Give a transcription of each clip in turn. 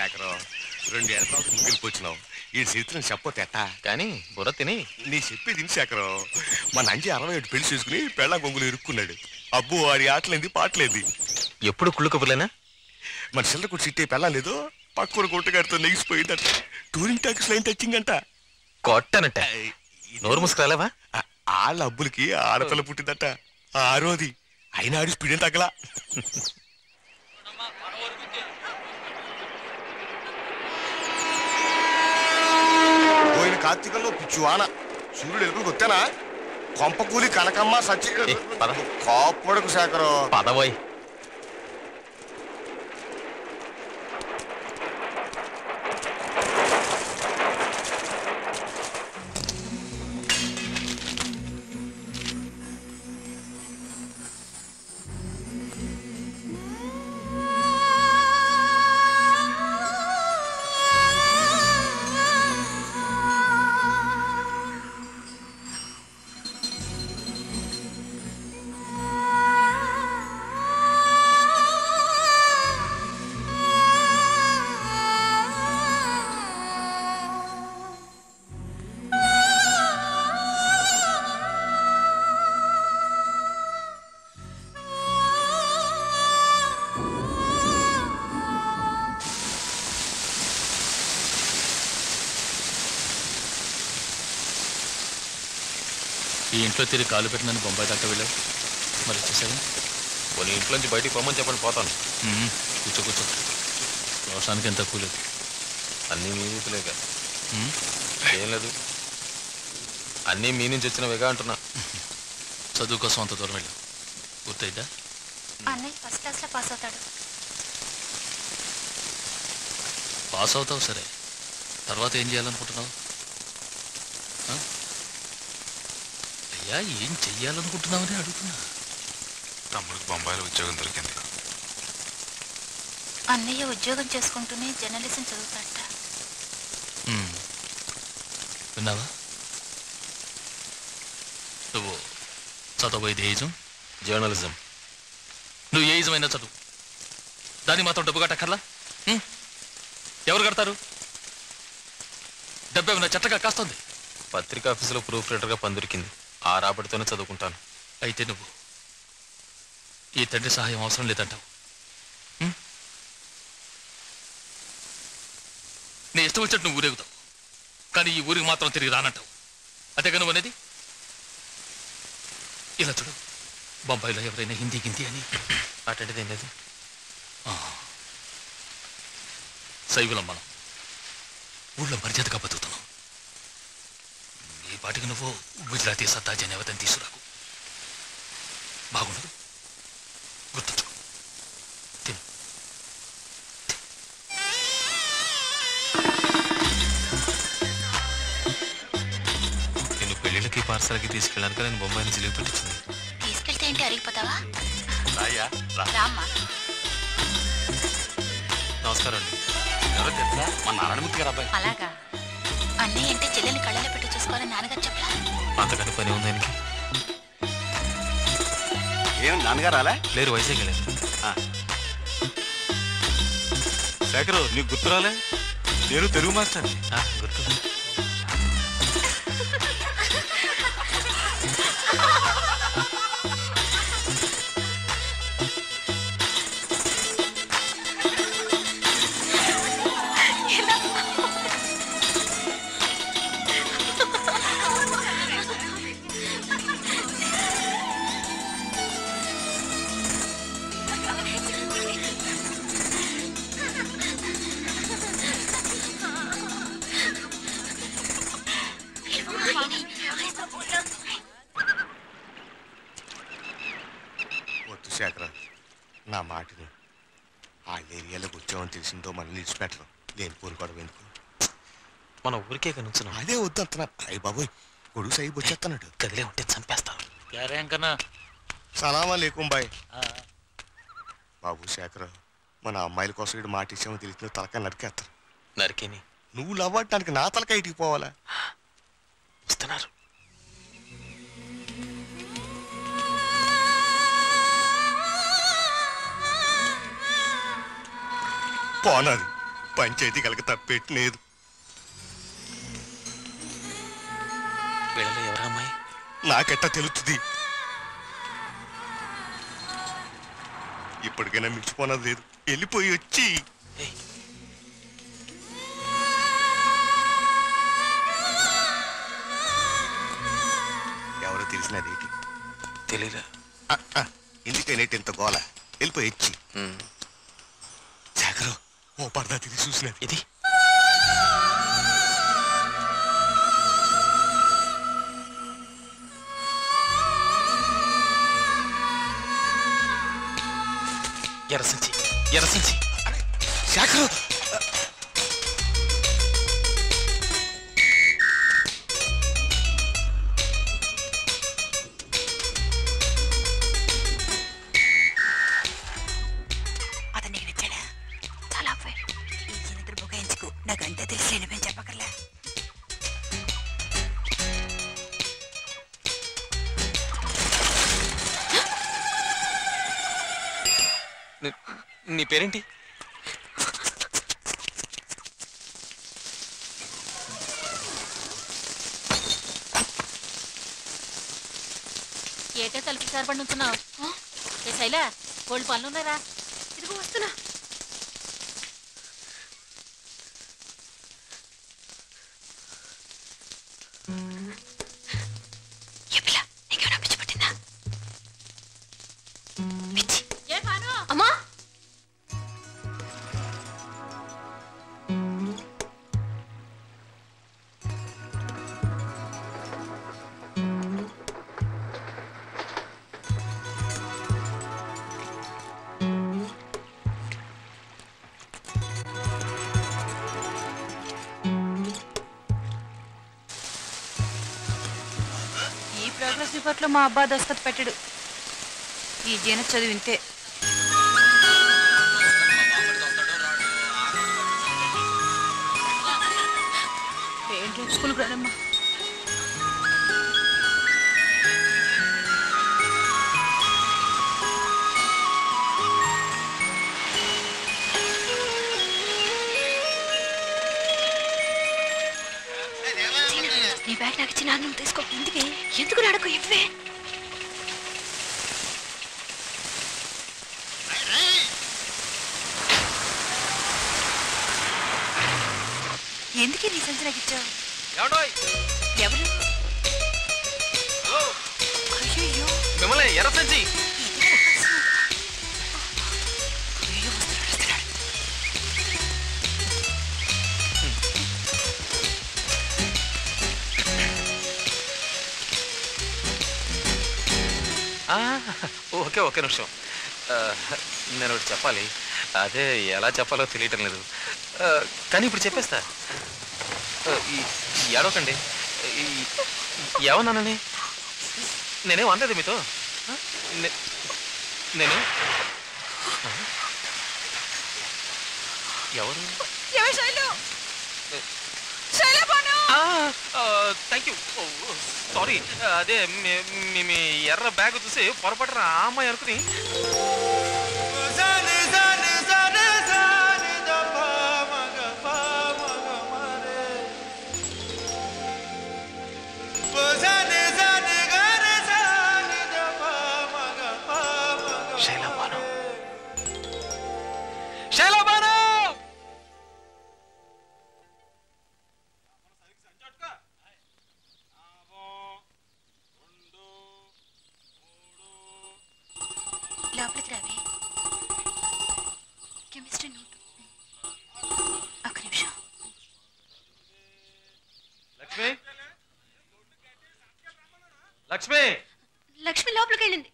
శేఖరం రెండు ఏళ్ళ తర్వాత ముగ్గిలిపోచ్చినావు ఈ చరిత్రను చెప్పొతే ఎట్టా కానీ బుర్ర తిని నీ చెప్పేది ఇన్ని శేఖరం మా నంజి అరవై ఏడు పెళ్లి చేసుకుని పెళ్ళ గొంగులు ఇరుక్కున్నాడు అబ్బో వాడి ఆటలేంది పాటలేంది ఎప్పుడు కుళ్ళు కబుర్లేనా మన చిల్లర కూడా చిట్టే పెళ్ళం లేదు పక్కన గుట్టగారితో నెగిసిపోయిందట టూరింగ్ టాక్స్ లైన్ తెచ్చిందంట కొట్టనట్ట నోరు ముసుకురాలేవా ఆ- వాళ్ళ అబ్బులకి ఆడపిల్ల పుట్టిందట ఆరోది అయినా ఆడి స్పీడ్ తగ్గలా పోయిన కార్తీకంలో పిచ్చువాన సూర్యుడు ఎలుకలు కొట్టానా కొంపకూలి కనకమ్మ సచ్చి ఏ, పద. కాపాడకు శేఖరం పదవోయ్ ఈ ఇంట్లో తిరిగి కాలు పెట్టినని బొంబాయి దాకా వెళ్ళావు మరి వచ్చేసావా కొన్ని ఇంట్లోంచి బయటికి పొమ్మని చెప్పండి పోతాను మ్మ్. కూర్చో కూర్చో రోషానికి ఎంత తక్కువ లేదు అన్నీ మీ నీతులేక మ్మ్. ఏం లేదు అన్నీ మీ నుంచి వచ్చినవిగా అంటున్నా చదువు కోసం అంత దూరం వెళ్ళావు గుర్తయిద్దా అన్నయ్య ఫస్ట్ క్లాస్లో పాస్ అవుతాడు పాస్ అవుతావు సరే తర్వాత ఏం చేయాలనుకుంటున్నావు ఆ? అయ్యా ఏం చెయ్యాలనుకుంటున్నావని అడుగుతున్నా తమ్ముడికి బొంబాయిలో ఉద్యోగం దొరికింది అన్నయ్య ఉద్యోగం చేసుకుంటూనే జర్నలిజం చదువుతాడట మ్మ్. విన్నావా నువ్వు చదవబోయేది ఏజం జర్నలిజం నువ్వు ఏ ఇజమైనా చదువు దాన్ని మాత్రం డబ్బు కట్టక్కర్లా ఉం? ఎవరు కడతారు డబ్బు ఏమైనా చెట్టగా కాస్తుంది పత్రికా ఆఫీసులో ప్రూఫ్ రీడర్గా పని దొరికింది ఆ రాబడితోనే చదువుకుంటాను అయితే నువ్వు ఈ తండ్రి సహాయం అవసరం లేదంటావు ఉం? నీ ఇష్టం వచ్చినట్టు నువ్వు ఊరేగుతావు కానీ ఈ ఊరికి మాత్రం తిరిగి రానంటావు అదేగా నువ్వు అనేది ఇలా చూడు బొంబాయిలో ఎవరైనా హిందీ గింది అని అటువంటిది ఏం లేదు శైవులం మనం ఊళ్ళో మర్యాదగా బతుకుతున్నాం ఈ పాటికి నువ్వు గుజరాతీ సత్తాజీ అనే అవతని తీసుకురాకు బాగుండదు గుర్తుంచుకో తిను నేను పెళ్ళిళ్ళకి పార్సల్కి తీసుకెళ్ళడానికి నేను బొంబాయి నుంచి లీవ్ పెట్టించింది తీసుకెళ్తే ఏంటి అరిగిపోతావా రాయ్యా రా రామ్మా నమస్కారం అండి ఎవరో తెలుసా మా నారాయణమూర్తి గారు అబ్బాయి అలాగా అన్నయ్య అంటే చెల్లెని కళ్ళలో పెట్టి చూసుకోవాలని నాన్నగారు చెప్పలా అంతకంటే పని ఉంది ఆయనకి ఏం నాన్నగారు అలా లేరు వైజాగ్ వెళ్ళారు శేఖరు నీకు గుర్తురాలే నేను తెలుగు మాస్టర్ ఆ, గుర్తుంది వద్దు శేఖర నా మాటని ఆ ఏరియాలోకి వచ్చామని తెలిసిందో మనల్ని విడిచిపెట్టరు లేని పోరు గొడవ ఎందుకు మన ఊరికే కనుంచున్నాం అదే వద్దు అంటున్నా అయ్యి బాబోయ్ గొడుగు సైబు వచ్చేస్తున్నాడు కదిలే ఉంటే చంపేస్తాను యారేంకన్నా సలామా లేకుం బాయ్ బాబు శేఖర్ మన అమ్మాయిల కోసం ఇటు మాట ఇచ్చామో తెలిసిన తలకాయ నరికేస్తారు నరికేని నువ్వు లవ్వటానికి నా తలకాయ ఇటుకు పోవాలా వస్తున్నారు పోనాది పంచాయతీ కలక తప్పెట్టినలేదు వీళ్ళలో ఎవరా అమ్మాయి నాకెట్టా తెలుస్తుంది ఇప్పటికైనా మించిపోనది లేదు వెళ్ళిపోయి వచ్చి ఏయ్, ఎవరో తెలిసినది తెలీదా ఎందుకైనా ఇంత గోల వెళ్ళిపోయి వచ్చి ఉమ్, శేఖరు ఓ పరదా తిరిగి చూసినది ఇది ఎర్రసంచి ఎర్రసంచి శేఖరు అతను నీకు నచ్చాడా చాలా అబ్బాయి ఈ చిన్నద్దరు బుకాయించుకు నాకంతా తెలిసి లేనిపోయి చెప్పకర్లే నీ- నీ పేరేంటి ఏటే తలుపు సరిపడి ఉంచున్నావు ఏ శైలా కోళ్ళు పనులు ఉన్నారా ఇదిగో వస్తున్నా ఏ పిల్ల నీకేమైనా పిచ్చి పట్టిందా పిచ్చి ఏ పాను అమ్మా ఈ ప్రోగ్రెస్ రిపోర్ట్లో మా అబ్బా దస్తఖత్ పెట్టడు ఈ జీన చదివి ఇంతే ఏంటి స్కూల్కి రానమ్మా నీ బ్యాగ్ నాకు ఇచ్చి నాన్న తీసుకో ఎందుకే ఎందుకు నాడకు ఇవ్వే ఎందుకే నీ సంచి నాకు ఇచ్చావు ఎవరు అయ్యయ్యో మిమ్మల్ని ఎర్రసంచి అయ్యో వస్తున్నాడు వస్తున్నాడు ఆ, ఓకే ఓకే నిమిషం ఆ, నేను ఒకటి చెప్పాలి అదే ఎలా చెప్పాలో తెలియటం లేదు ఆ, కానీ ఇప్పుడు చెప్పేస్తా ఆ, ఈ- ఈ ఏడవకండి ఈ- ఏమన్నానని నేనేం అనలేదు మీతో ఆ? నే- నేను ఆ? ఎవరు థ్యాంక్ యూ సారీ అదే మీ- మీ- మీ ఎర్ర బ్యాగ్ చూసి పొరపాటున ఆ అమ్మాయి అనుకుని శైలబాను శైలబాను లోపలికి రావే కెమిస్ట్రీ నోట్ ఒక్క నిమిషం లక్ష్మి లక్ష్మి లక్ష్మి లోపలికి వెళ్ళింది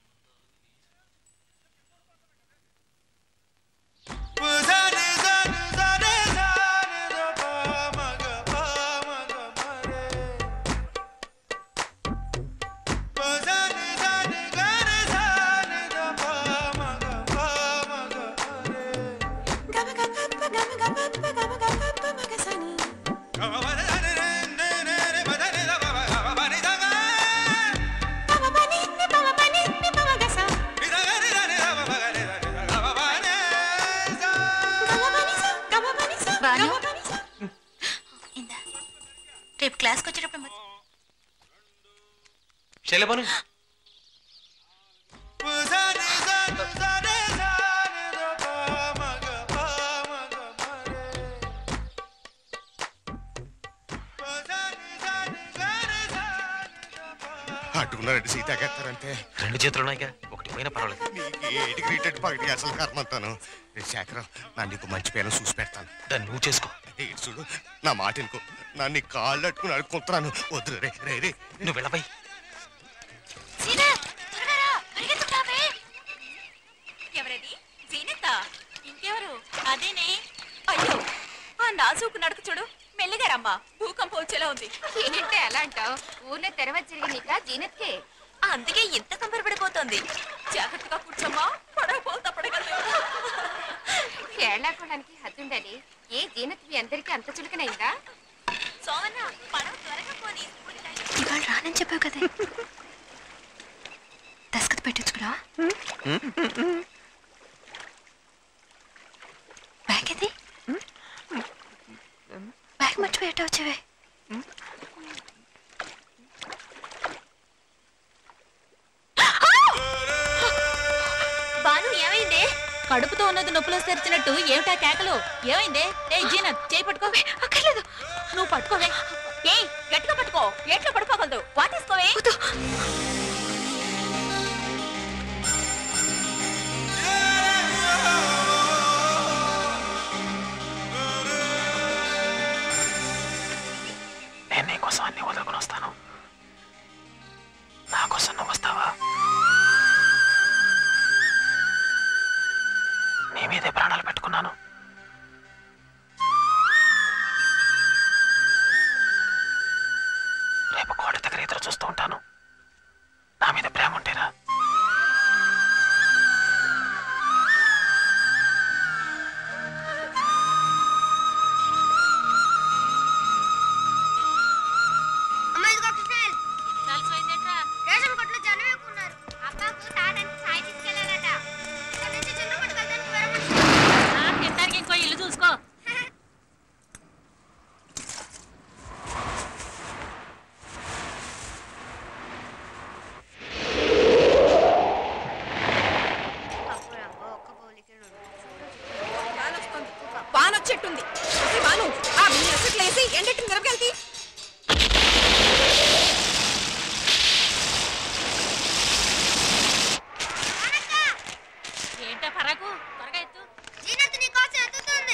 శైలబాను అట్టుకున్నారంటే సీత ఎక్కేస్తారంటే రెండు చేతులు ఉన్నాయిగా ఒకటి పోయినా పర్వాలేదు నీకు ఏటికి రీటెడ్ పగటి అసలు కర్మంతాను రే శేఖరం నా నీకు మంచి పేరు చూసి పెడతాను దాన్ని నువ్వు చేసుకో ఏ చూడు నా మాట అనుకో నా నీ కాళ్ళు అట్టుకుని అడుక్కుంటున్నాను వద్దు రే రే రే నువ్వు వెళ్ళబోయి సీనా త్వరగా రా పరిగెత్తుతావే ఎవరది జీనత్తా ఇంకెవరు అదేనే అయ్యో ఆ నాజూకు నడుకు చూడు మెల్లిగా రమ్మా భూకంపం వచ్చేలా ఉంది ఏంటంటే అలా అంటావు ఊర్లో తెరవ జరిగినాక జీనత్కే అందుకే ఇంత కంపరపడిపోతుంది జాగ్రత్తగా కూర్చోమ్మా పడకపోతే తప్పడగలదు ఏళ్లాకోడానికి హద్దుండాలి ఏ జీనత్ మీ అందరికీ అంత చులకనైందా సోమన్న పడవ త్వరగా పోనీ ఇవాళ రానని చెప్పావు కదా దస్కత్ పెట్టించుకురా బ్యాగ్ ఇది బ్యాగ్ మర్చిపోయేట వచ్చేవే బాను ఏమైంది కడుపుతో ఉన్నది నొప్పులు తెరిచినట్టు ఏమిటా కేకలు ఏమైందే ఏ జీనత్ చేయి పట్టుకోవే అక్కర్లేదు నువ్వు పట్టుకోవే ఏయ్ గట్టిగా పట్టుకో ఏట్లో పడిపోగలదు వాటేసుకోవే నేను నీ కోసం అన్ని వదులుకొని వస్తాను నా కోసం నువ్వు వస్తావా నీ మీదే ప్రాణాలు పెట్టుకున్నాను రేపు కోట దగ్గర ఎదురు చూస్తూ ఉంటాను నా మీద ప్రేమ ఉంటేరా రేషన్ కొట్లో జనం ఎక్కువ ఉన్నారు అక్కకు తాడానికి సాయి తీసుకెళ్ళారట ఇక్కడ నుంచి చిన్న పట్టుకెళ్తానికి వేరే తింటానికి ఇంకో ఇల్లు చూసుకో వానొచ్చెట్టుంది వాను ఆ బియ్యం ఎసట్లేసి ఎండెట్టిన మిరపకాయలకి ఏంటా పరాకు త్వరగా ఎత్తు జీనత్ నీ కోసం ఎత్తుతుంది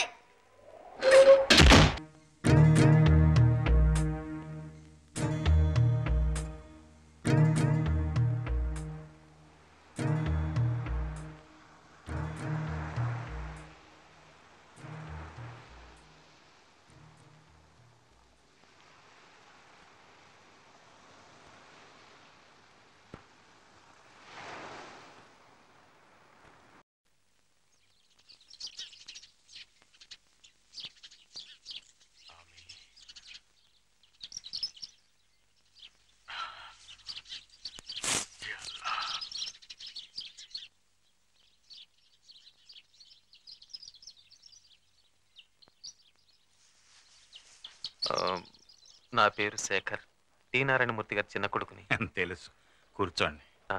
ఆ, నా పేరు శేఖర్ టి నారాయణమూర్తి గారి చిన్న కొడుకుని తెలుసు కూర్చోండి ఆ.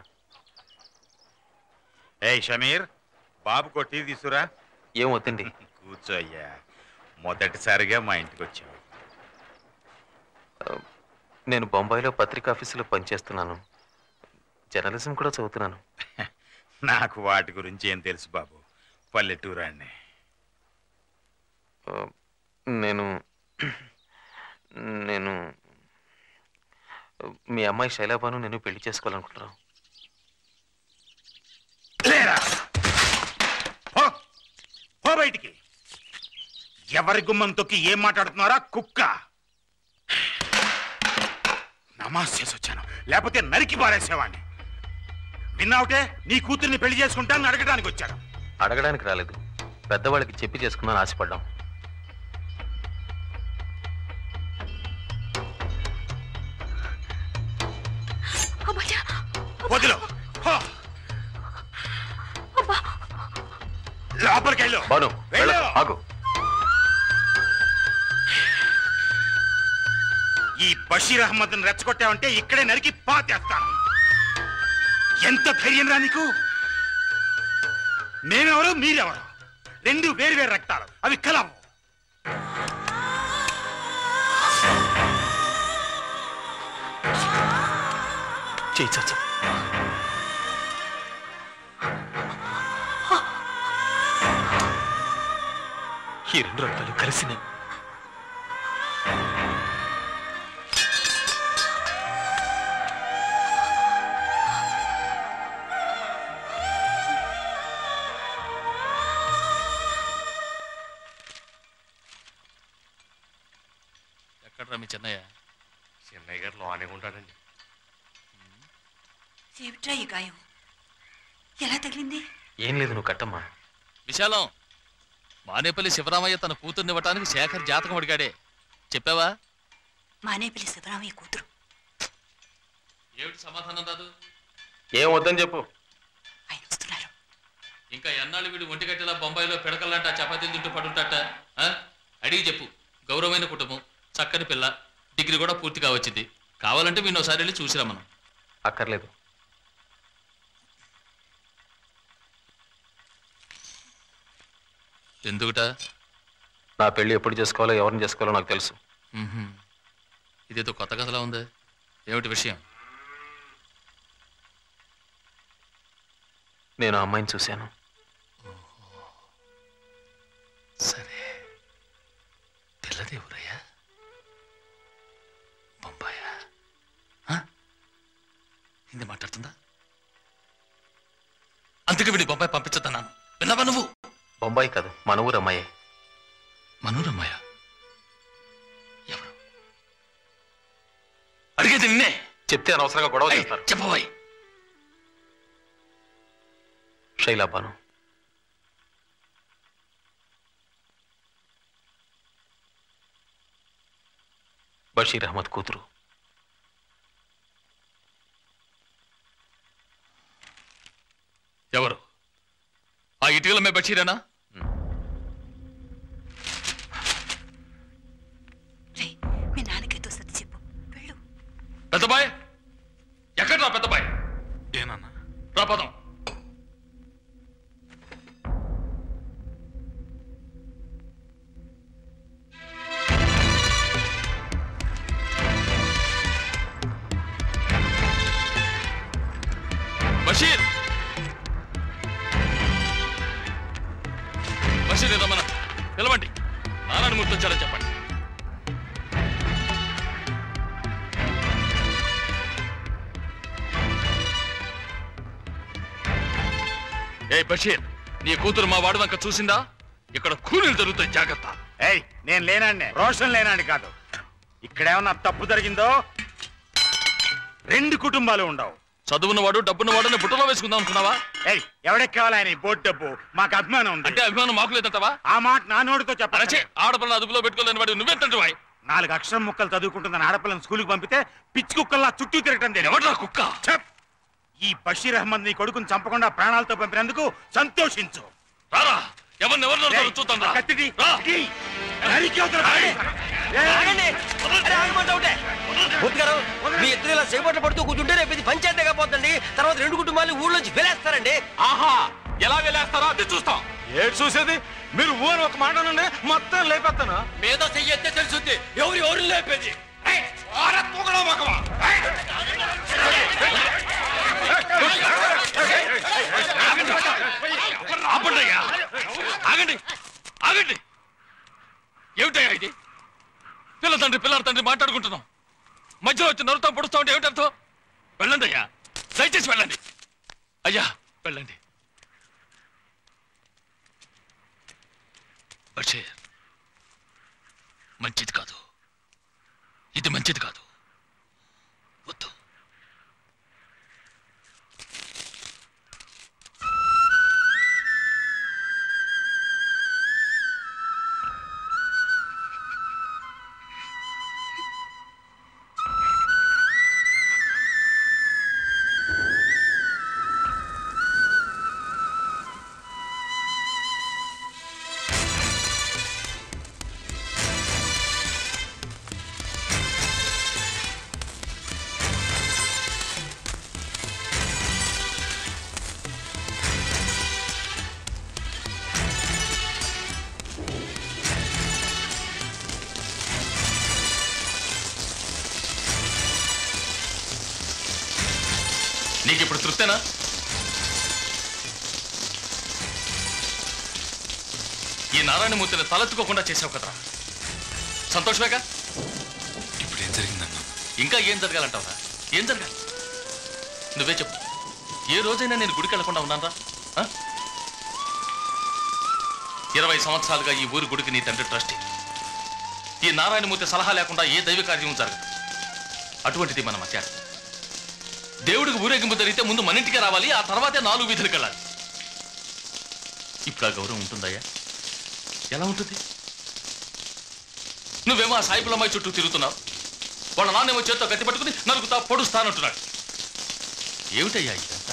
ఏయ్ షమీర్ బాబు కొట్టి తీసురా ఏం వద్దండి కూర్చో అయ్యా మొదటిసారిగా మా ఇంటికి వచ్చావు ఆ, నేను బొంబాయిలో పత్రికా ఆఫీసులో పనిచేస్తున్నాను జర్నలిజం కూడా చదువుతున్నాను నాకు వాటి గురించి ఏం తెలుసు బాబు పల్లెటూరాన్ని ఆ, నేను నేను మీ అమ్మాయి శైలాబాను నేను పెళ్లి చేసుకోవాలనుకుంటున్నాను లేరా పో పో బయటికి ఎవరి గుమ్మం తొక్కి ఏం మాట్లాడుతున్నారా కుక్క నమాజ్ చేసి వచ్చాను లేకపోతే నరికి పారేసేవాడిని విన్నావుటే నీ కూతుర్ని పెళ్లి చేసుకుంటానని అడగడానికి వచ్చాడు అడగడానికి రాలేదు పెద్దవాళ్ళకి చెప్పి చేసుకుందామని ఆశపడ్డాం అమ్మయ్యా వదిలో పో. లోపలికి వెళ్ళు బాను వెళ్ళు. వెళ్ళకు, ఆగు ఈ బషీర్ అహ్మద్ రెచ్చగొట్టావంటే ఇక్కడే నరికి పాతేస్తాను ఎంత ధైర్యం రా నీకు నేనెవరు మీరెవరు రెండు వేరు వేరు రక్తాలు అవి కలవు చేయి చాచా ఈ రెండు రక్తాలు కలిసినాయి ఎక్కడ్రా మీ చెన్నయ్య చెన్నై గారు లోనే ఉంటాడండి ఏమిట్రా ఈ గాయం ఎలా తగిలింది ఏం లేదు నువ్వు కట్టమ్మా విశాలం మానేపల్లి శివరామయ్య తన కూతుర్ని ఇవ్వటానికి శేఖర్ జాతకం అడిగాడే చెప్పావా మానేపల్లి శివరామయ్య కూతురు ఏమిటి సమాధానం రాదు ఏం వద్దని చెప్పు ఆయన వస్తున్నారు ఇంకా ఎన్నాళ్ళు వీడు ఒంటిగట్టెలా బొంబాయిలో పిడకలంట చపాతీలు తింటూ పడుంటాట ఆ? అడిగి చెప్పు గౌరవమైన కుటుంబం చక్కని పిల్ల డిగ్రీ కూడా పూర్తిగా వచ్చింది కావాలంటే వీడిని ఒకసారి వెళ్ళి చూసిరా మనం అక్కర్లేదు ఎందుకుట నా పెళ్లి ఎప్పుడు చేసుకోవాలో ఎవరిని చేసుకోవాలో నాకు తెలుసు మ్మ్హ్మ్. ఇదేదో కొత్త కథలా ఉంది ఏమిటి విషయం నేను ఆ అమ్మాయిని చూశాను సరే పిల్లది ఊరయ్యా బొంబాయా ఆ? హిందీ మాట్లాడుతుందా అందుకే వీడి బొంబాయి పంపించుతున్నాను విన్నావా నువ్వు బొంబాయి కాదు మన ఊరు అమ్మాయి మనూరమ్మయ్య ఎవరు అడిగేది నిన్నే చెప్తే అనవసరంగా గొడవ ఏయ్, చేస్తారు చెప్పబోయ్ శైలాబాను బషీర్ అహ్మద్ కూతురు ఎవరు ఆ ఇటీవల మే బషీరేనా రే మీ నాన్నకేదో సర్ది చెప్పు వెళ్ళు పెద్దబాయ్ ఎక్కడ రా పెద్దబాయ్ ఏనన్నా రా పదం బషీర్ బషీర్ రమణ పిలవండి నారాయణ మూర్తి వచ్చారని చెప్పండి ఏ బషీర్ నీ కూతురు మా వాడి వంక చూసిందా ఇక్కడ కూలీలు జరుగుతాయి జాగ్రత్త ఏయ్ నేను లేనాడినే రోషన్ లేనాడి కాదు ఇక్కడేమన్నా తప్పు జరిగిందో రెండు కుటుంబాలు ఉండవు చదువున్నవాడు డబ్బున్నవాడు బుట్టలో వేసుకుందాం అనుకున్నావా ఏయ్ ఎవడికి కావాలి ఆయన ఈ బోర్డు డబ్బు మాకు అభిమానం ఉంది అంటే అభిమానం మాకు లేదంటావా ఆ మాట నా నోటితో అరచే చెప్పచ్చే ఆడపిల్ల అదుపులో పెట్టుకోలేని వాడు నువ్వెంతంటే వాయ్ నాలుగు అక్షరం ముక్కలు చదువుకుంటున్న ఆడపిల్లని స్కూల్కి పంపితే పిచ్చి కుక్కల్లా చుట్టూ తిరగటం తెలియదు. ఎవడ్రా కుక్క చెప్ ఈ బషీర్ అహ్మద్ నీ కొడుకుని చంపకుండా ప్రాణాలతో పంపినందుకు సంతోషించు రారా ఎవరిని ఎవరు ఏయ్, చూద్దాం రా కత్తిది, రా. ఇటీ, నరికి అవతల పారేయ్. ఏయ్, గారు మీ ఇద్దరు ఇలా సేపట్లు పడుతూ కూర్చుంటే రేపు ఇది పంచాయతీ కాపోతుంది తర్వాత రెండు కుటుంబాలు ఊళ్ళోంచి వెళ్ళేస్తారండి ఆహా ఎలా వెళ్ళేస్తారో అది చూస్తాం ఏడు చూసేది మీరు ఊరు ఒక మాట నుండి మొత్తం లేపేస్తాను మీద చెయ్యెత్తే తెలుసుద్ది ఎవరు ఎవరు లేపేది ఆపండి అయ్యా ఆగండి ఆగండి ఏమిటయ్యా ఇది పిల్ల తండ్రి పిల్లల తండ్రి మాట్లాడుకుంటున్నాం మధ్యలో వచ్చి నరుతా పొడుస్తా ఉంటే ఏమిటి అర్థం వెళ్ళండి అయ్యా దయచేసి వెళ్ళండి అయ్యా వెళ్ళండి బషీర్ మంచిది కాదు ఇది మంచిది కాదు వద్దు నీకు ఇప్పుడు తృప్తేనా ఈ నారాయణమూర్తిని తలెత్తుకోకుండా చేసావు కదరా సంతోషమేగా ఇప్పుడు ఏం జరిగిందన్నా ఇంకా ఏం జరగాలంటావురా ఏం జరగాలి నువ్వే చెప్పు ఏ రోజైనా నేను గుడికి వెళ్లకుండా ఉన్నానరా ఆ? ఇరవై సంవత్సరాలుగా ఈ ఊరి గుడికి నీ తండ్రి ట్రస్టీ ఈ నారాయణమూర్తి సలహా లేకుండా ఏ దైవ కార్యం జరగదు అటువంటిది మన మధ్య దేవుడికి ఊరేగింపు జరిగితే ముందు మన ఇంటికి రావాలి ఆ తర్వాతే నాలుగు వీధులకు వెళ్ళాలి ఇప్పుడు ఆ గౌరవం ఉంటుందయ్యా ఎలా ఉంటుంది నువ్వేమో ఆ సాయిబులమ్మాయి చుట్టూ తిరుగుతున్నావు వాళ్ళ నాన్నేమో చేత్తో కత్తి పట్టుకుని నరుకుతా పొడుస్తానంటున్నాడు ఏమిటయ్యా ఇదంతా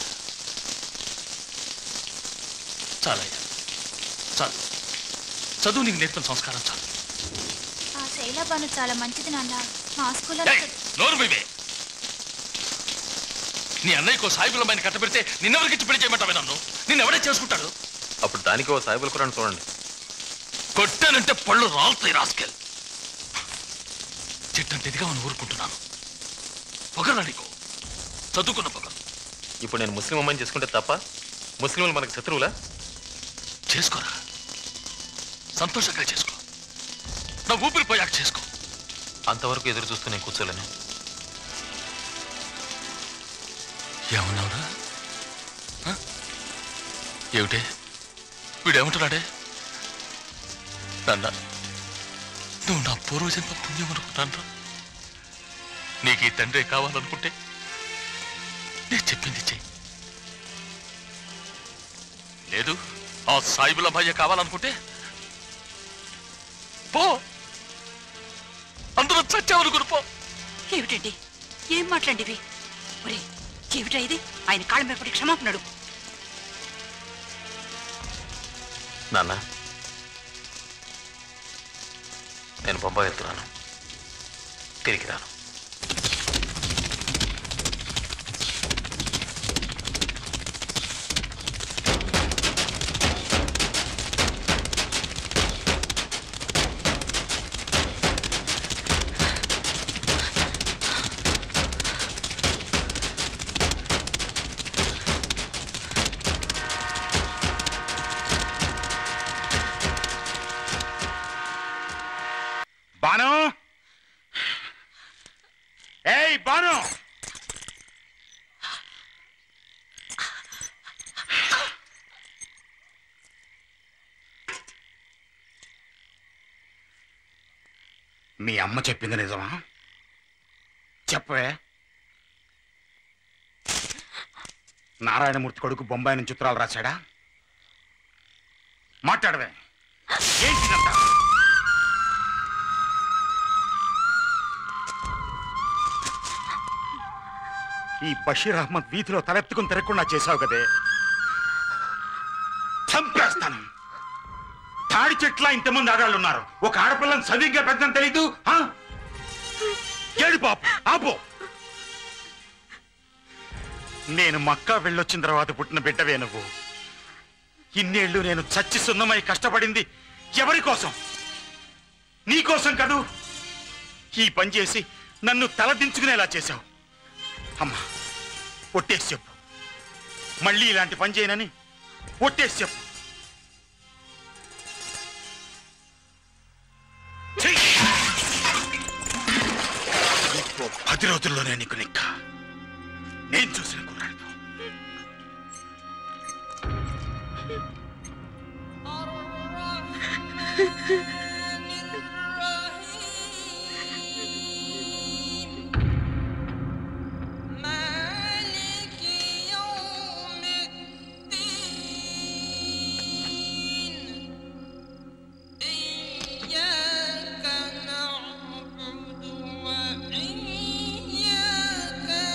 చాలయ్యా చాలు చదువు నీకు నేర్పిన సంస్కారం చాలు ఆ శైలబాను చాలా మంచిది నాన్న మా స్కూల్లో ఏయ్, నోరు మీవే నీ అన్నయ్యకో సాయిబులమ్మాయిని కట్టబెడితే నిన్నెవరికిచ్చి పెళ్లి చేయమంటావే నన్ను నిన్నెవడే చేసుకుంటాడు అప్పుడు దానికి ఓ సాయిబుల్ కురాన్ చూడండి కొట్టానంటే పళ్ళు రాలుతాయి రాసుకెళ్ళి చెట్టంత ఎదిగామని ఊరుకుంటున్నాను పొగరా నీకు చదువుకున్న పొగరు ఇప్పుడు నేను ముస్లిం అమ్మాయిని చేసుకుంటే తప్ప ముస్లింలు మనకు శత్రువులా చేసుకోరా సంతోషంగా చేసుకో నా ఊపిరి పోయాక చేసుకో అంతవరకు ఎదురు చూస్తూ నేను కూర్చోలేను ఏమన్నావురా ఆ? ఏమిటే వీడేమంటున్నాడే నాన్న నువ్వు నా పూర్వజన్మ పుణ్యం అనుకుంటాను నీకు ఈ తండ్రే కావాలనుకుంటే నేను చెప్పింది చెయ్యి లేదు ఆ సాయిబుల భయ్య కావాలనుకుంటే పో అందరూ చచ్చావనుకుని పో ఏమిటండి ఏం మాట్లాడివి ఒరే ఏమిటా ఇది ఆయన కాళ్ళ మీద పడి క్షమాపణడు నాన్న నేను బొంబాయి వెళ్తున్నాను తిరిగి రాను బాను ఏయ్ బాను మీ అమ్మ చెప్పింది నిజమా చెప్పవే నారాయణమూర్తి కొడుకు బొంబాయి నుంచి చిత్రాలు రాశాడా మాట్లాడవే ఏంటిదంతా ఈ బషీర్ అహ్మద్ వీధిలో తలెత్తుకుని తిరగకుండా చేశావు కదే చంపేస్తాను తాడి చెట్ల ఇంతమంది ఆడాళ్ళు ఉన్నారు ఒక ఆడపిల్లని సరిగ్గా పెద్దని తెలీదు ఆ? ఏడు పాపు ఆపో నేను మక్కా వెళ్ళొచ్చిన తర్వాత పుట్టిన బిడ్డవే నువ్వు ఇన్నేళ్లు నేను చచ్చి సున్నమై కష్టపడింది ఎవరి కోసం నీ కోసం కదూ ఈ పని చేసి నన్ను తలదించుకునేలా చేశావు అమ్మా ఒట్టేసి చెప్పు మళ్ళీ ఇలాంటి పని చేయనని ఒట్టేసి చెప్పు చెయ్. ఇంకో పది రోజుల్లోనే నీకు నిక్క నేను చూసిన కుర్రాడితో إياك نعبد وإياك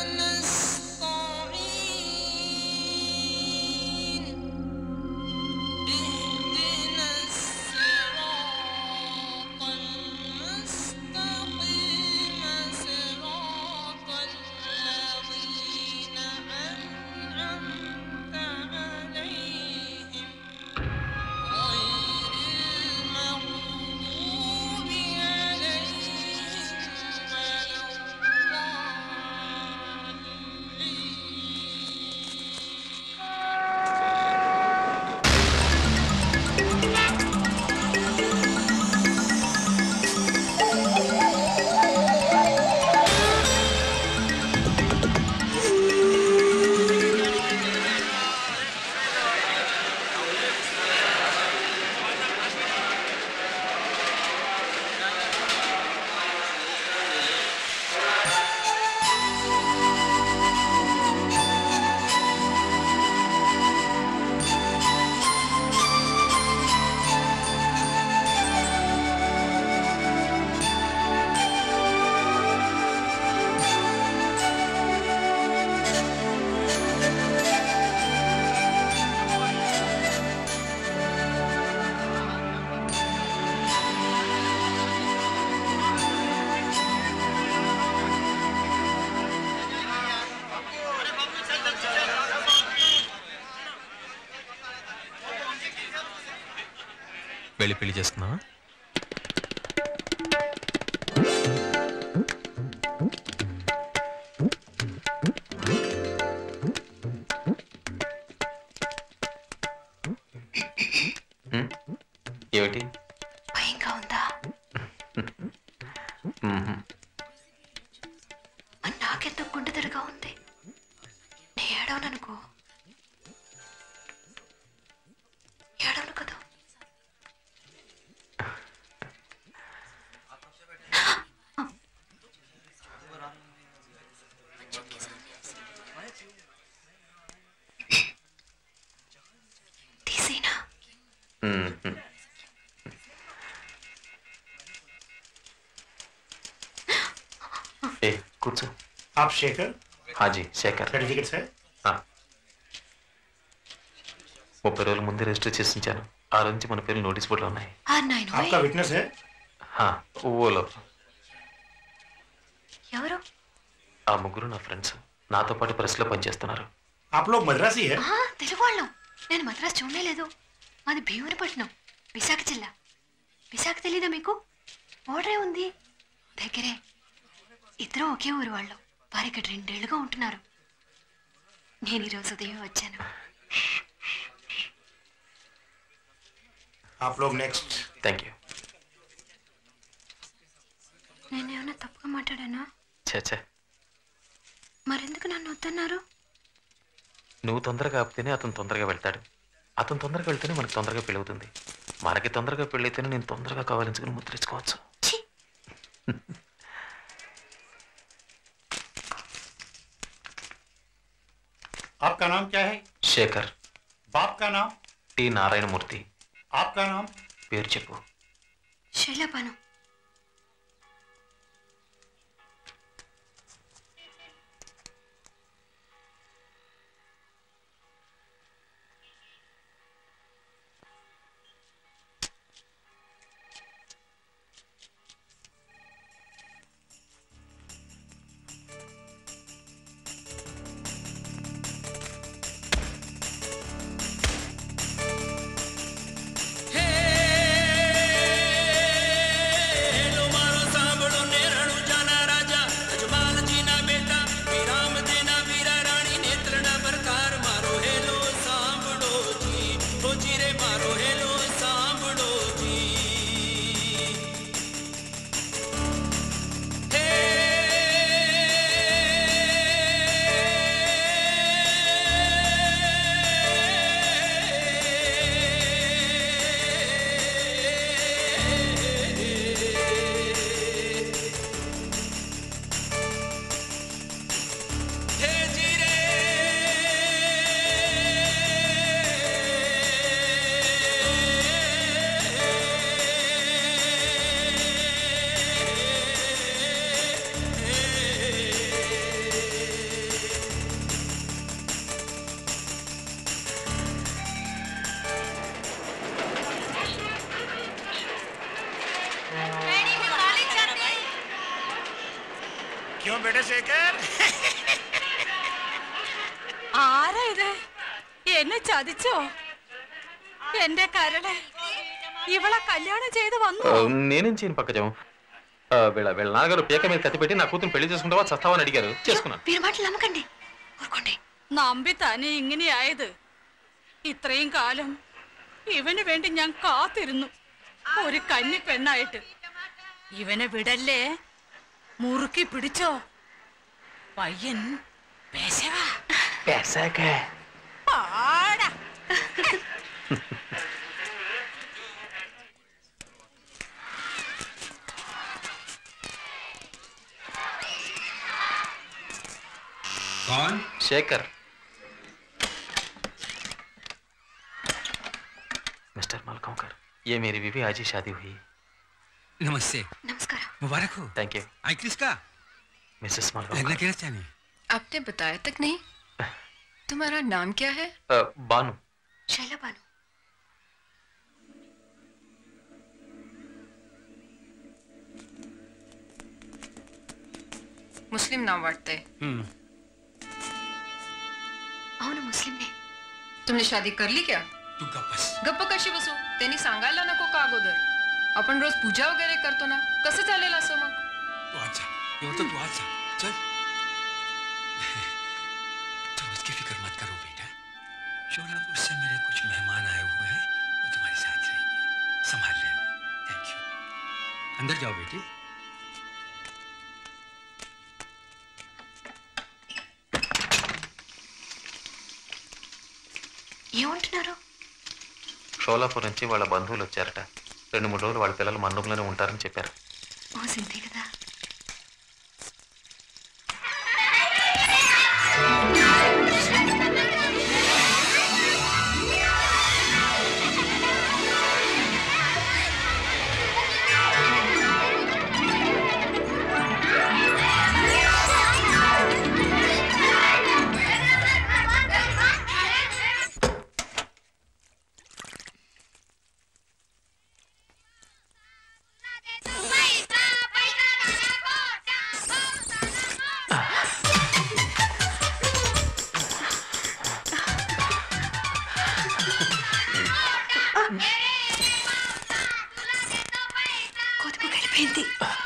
వెళ్ళి పెళ్లి చేసుకున్నావా హ్మ్? ఏమిటి భయంగా ఉందా మ్మ్. మరి నాకెందుకు గుండె తిరగా ఉంది నే ఏడవననుకో ఏడవను కదా తీసేనా మ్మ్. ఏ కూర్చో आप शेखर హాజీ శేఖర్ सर्टिफिकेट है ఆ. ముప్పై రోజుల ముందే రిజిస్టర్ చేసి ఉంచాను ఆ రోజు నుంచి మన పేర్లు నోటీస్ బోర్డులో ఉన్నాయి ఆ నాయన आपका विटनेस है హా, ఓలో ఎవరు ఆ ముగ్గురు నా ఫ్రెండ్స్ నాతో పాటు ప్రెస్లో పనిచేస్తున్నారు आप लोग मद्रासी है ఆ, తెలుగు వాళ్ళం నేను మద్రాసు చూడలేదు మాది భీమునిపట్నం విశాఖ జిల్లా విశాఖ తెలీదా మీకు ఓడరే ఉంది దగ్గరే ఇద్దరు ఒకే ఊరు వాళ్ళు వారు ఇక్కడ రెండేళ్లుగా ఉంటున్నారు నేను ఈరోజు ఉదయం వచ్చాను आप लोग नेक्स्ट థ్యాంక్ యూ నేనేమన్నా తప్పుగా మాట్లాడానా చే చే మరెందుకు నన్ను వద్దన్నారు నువ్వు తొందరగా ఆపితేనే అతను తొందరగా వెళ్తాడు అతను తొందరగా వెళ్తేనే మనకు తొందరగా పెళ్ళి అవుతుంది మనకి తొందరగా పెళ్ళైతేనే నేను తొందరగా కావాలించుకుని ముద్రించుకోవచ్చు ఛీ! आपका नाम क्या है శేఖర్ बाप का नाम టి నారాయణమూర్తి आपका नाम పేరు చెప్పు శైలపాను क्यों बेटे शेखर ആരാ ഇത് എന്നെ ചതിച്ചോ എന്റെ കരളെ ഇവളെ കല്യാണം ചെയ്ത് വന്നു ఆ, నేనేం చేయను పక్కజం ఆ, వీళ్ళ వీళ్ళ నాన్నగారు పీక మీద కత్తి పెట్టి నా కూతురు పెళ్లి చేసుకుంటావా చస్తావని అడిగారు చేసుకున్నాను వీరి మాటలు నమ్మకండి ఊరుకోండి നമ്പി തന്നെ ഇങ്ങനെയായത് ഇത്രയും കാലം ഇവന് വേണ്ടി ഞാൻ കാത്തിരുന്നു ഒരു കന്നി പെണ്ണായിട്ട് ഇവനെ വിടല്ലേ മുറുക്കി പിടിച്ചോ പയ്യൻ പെശവാ പാടാ कौन శేఖర్ मिस्टर मलकांकर ये मेरी बीवी आज ही शादी हुई नमस्ते నమస్కారం मुबारक हो थैंक यू आई किसका मिसेस लगना मलकांकर क्या चाहनी आपने बताया तक नहीं तुम्हारा नाम क्या है ఆ, బాను శైలపాను मुस्लिम नाम वाटते అవును ముస్లింనే तुमने शादी कर ली क्या तू गप्प बस गप्प कशी बसू त्यांनी सांगायला नको का अगोदर आपण रोज पूजा वगैरे करतो ना कसं चालेल असं मग तू आज जा ये तो तू आज जा चल तुम उसकी फिक्र मत करो बेटा शोलापुर से मेरे कुछ मेहमान आए हुए हैं वो तुम्हारे साथ रहेंगे संभाल लेना थैंक यू अंदर जाओ बेटी ఏమంటున్నారు షోలాపూర్ నుంచి వాళ్ళ బంధువులు వచ్చారట రెండు మూడు రోజులు వాళ్ళ పిల్లలు మన రూమ్లోనే ఉంటారని చెప్పారు ఓ సింతే కదా కొద్దిగా గడిపోయింది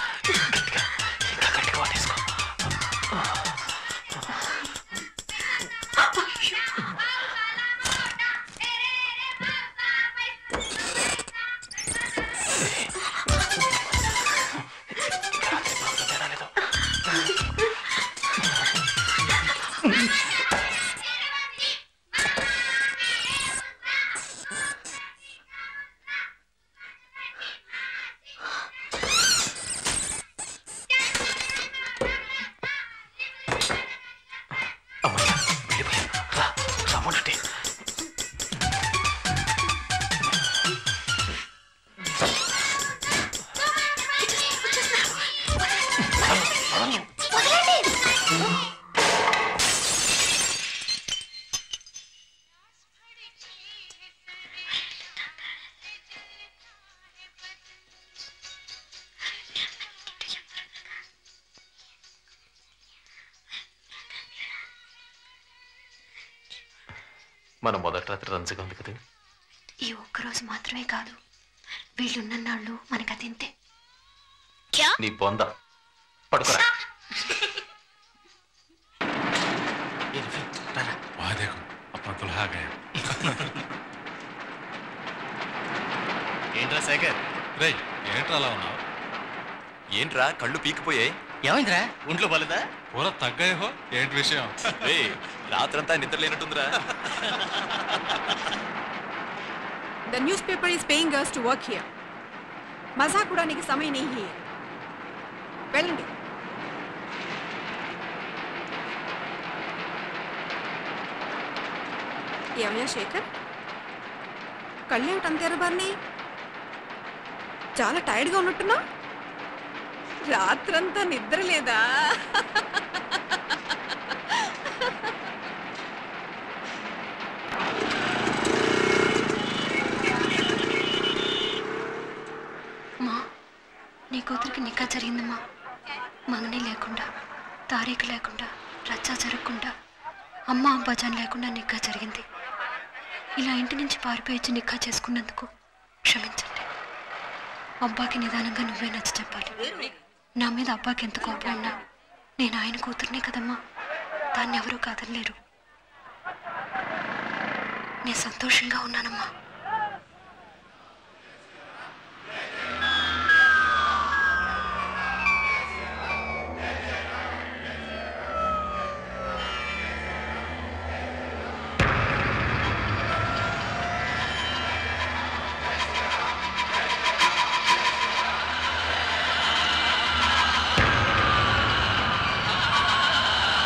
మన మొదటి రాత్రి రంజుగా ఉంది కదా ఈ ఒక్కరోజు మాత్రమే కాదు వీళ్ళున్న నాళ్ళు మనకు అదింతే నీ బొంద పడుకోరా वहाँ देखो अपना दुल्हा गया ఏంట్రా శేఖర్ రే ఏంట్రా అలా ఉన్నావు ఏంట్రా కళ్ళు పీకిపోయాయి ఏమైందిరా ఒంట్లో బలదా పూర తగ్గాయో ఏంటి విషయం రే రాత్రంతా నిద్ర లేనట్టుందిరా The newspaper is paying us to work here. మజాక్ ఉడానికి సమయం नहीं है వెళ్ళండి ఏమయ్యా శేఖర్ కళ్ళేమిటి అంత ఎర్రబారిని చాలా టైర్డ్గా ఉన్నట్టున్నా రాత్రంతా నిద్ర లేదా మా నీ కూతురికి నికా జరిగిందమ్మా మంగని లేకుండా తారీఖు లేకుండా రచ్చా జరగకుండా అమ్మ అబ్బాజాన్ లేకుండా నిక్కా జరిగింది ఇలా ఇంటి నుంచి పారిపోయి వచ్చి నిక్కా చేసుకున్నందుకు క్షమించండి అబ్బాకి నిదానంగా నువ్వే నచ్చ చెప్పాలి నా మీద అబ్బాకి ఎంత కోపం ఉన్నా నేను ఆయన కూతురునే కదమ్మా దాన్ని ఎవరూ కాదనలేరు నేను సంతోషంగా ఉన్నానమ్మా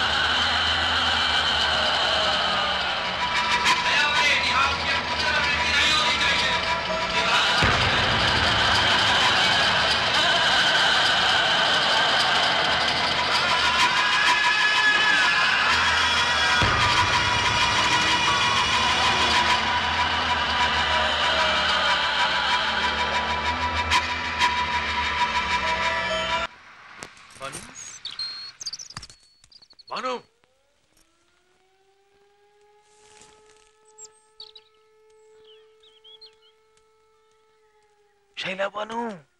Hey, శైలబాను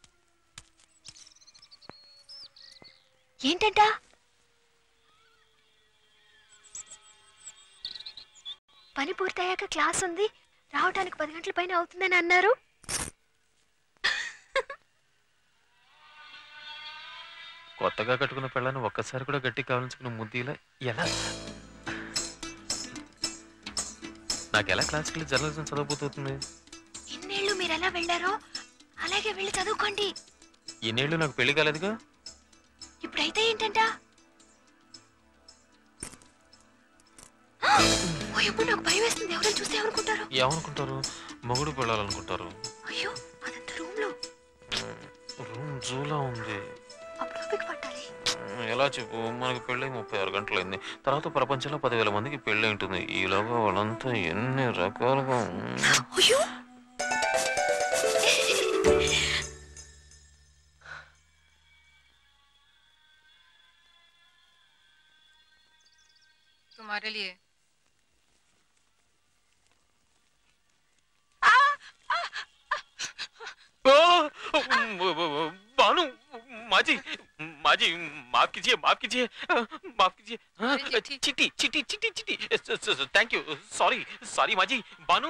ఏంటంట పని పూర్తయ్యాక క్లాస్ ఉంది రావడానికి పది గంటల పైన అవుతుందని అన్నారు కొత్తగా కట్టుకున్న పెళ్ళాన్ని ఒక్కసారి కూడా గట్టి కావాల్చుకున్న ముద్దీలా ఎలా నాకు ఎలా క్లాసికల్ జర్నలిజం చదవబోతుంది ఇన్నేళ్ళు మీరు ఎలా వెళ్ళారో అలాగే వెళ్ళి చదువుకోండి ఎన్నేళ్ళు నాకు పెళ్లి కాలేదుగా ఇప్పుడైతే ఏంటంట ఓ, ఎప్పుడు నాకు భయం వేస్తుంది ఎవరైనా చూస్తే ఏమనుకుంటారు ఏమనుకుంటారు మొగుడు పెళ్ళాలనుకుంటారు అయ్యో అదంతా రూమ్ లో రూమ్ జూలా ఉంది అప్పుడు ఓపిక పట్టాలి ఎలా చెప్పు మనకి పెళ్ళి ముప్పై ఆరు గంటలు అయింది తర్వాత ప్రపంచంలో పదివేల మందికి పెళ్ళి ఉంటుంది ఈలోగా వాళ్ళంతా ఎన్ని రకాలుగా అయ్యో तुम्हारे लिए बानू माजी माजी माफ कीजिए माफ कीजिए माफ कीजिए हाँ, चिट्टी चिट्टी चिट्टी चिट्टी थैंक यू सॉरी सॉरी माजी बानू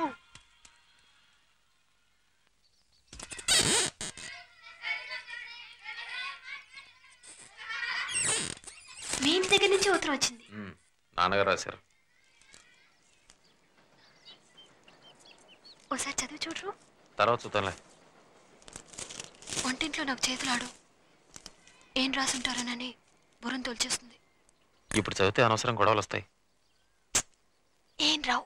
మీ ఇంటి దగ్గర నుంచి ఉత్తరం వచ్చింది నాన్నగారు రాశారు ఒకసారి చదివి చూడరు తర్వాత చూద్దాంలే వంటింట్లో నాకు చేతులాడు ఏం రాసుంటారోనని బుర్రం తోల్చేస్తుంది ఇప్పుడు చదివితే అనవసరం గొడవలు వస్తాయి ఏం రావు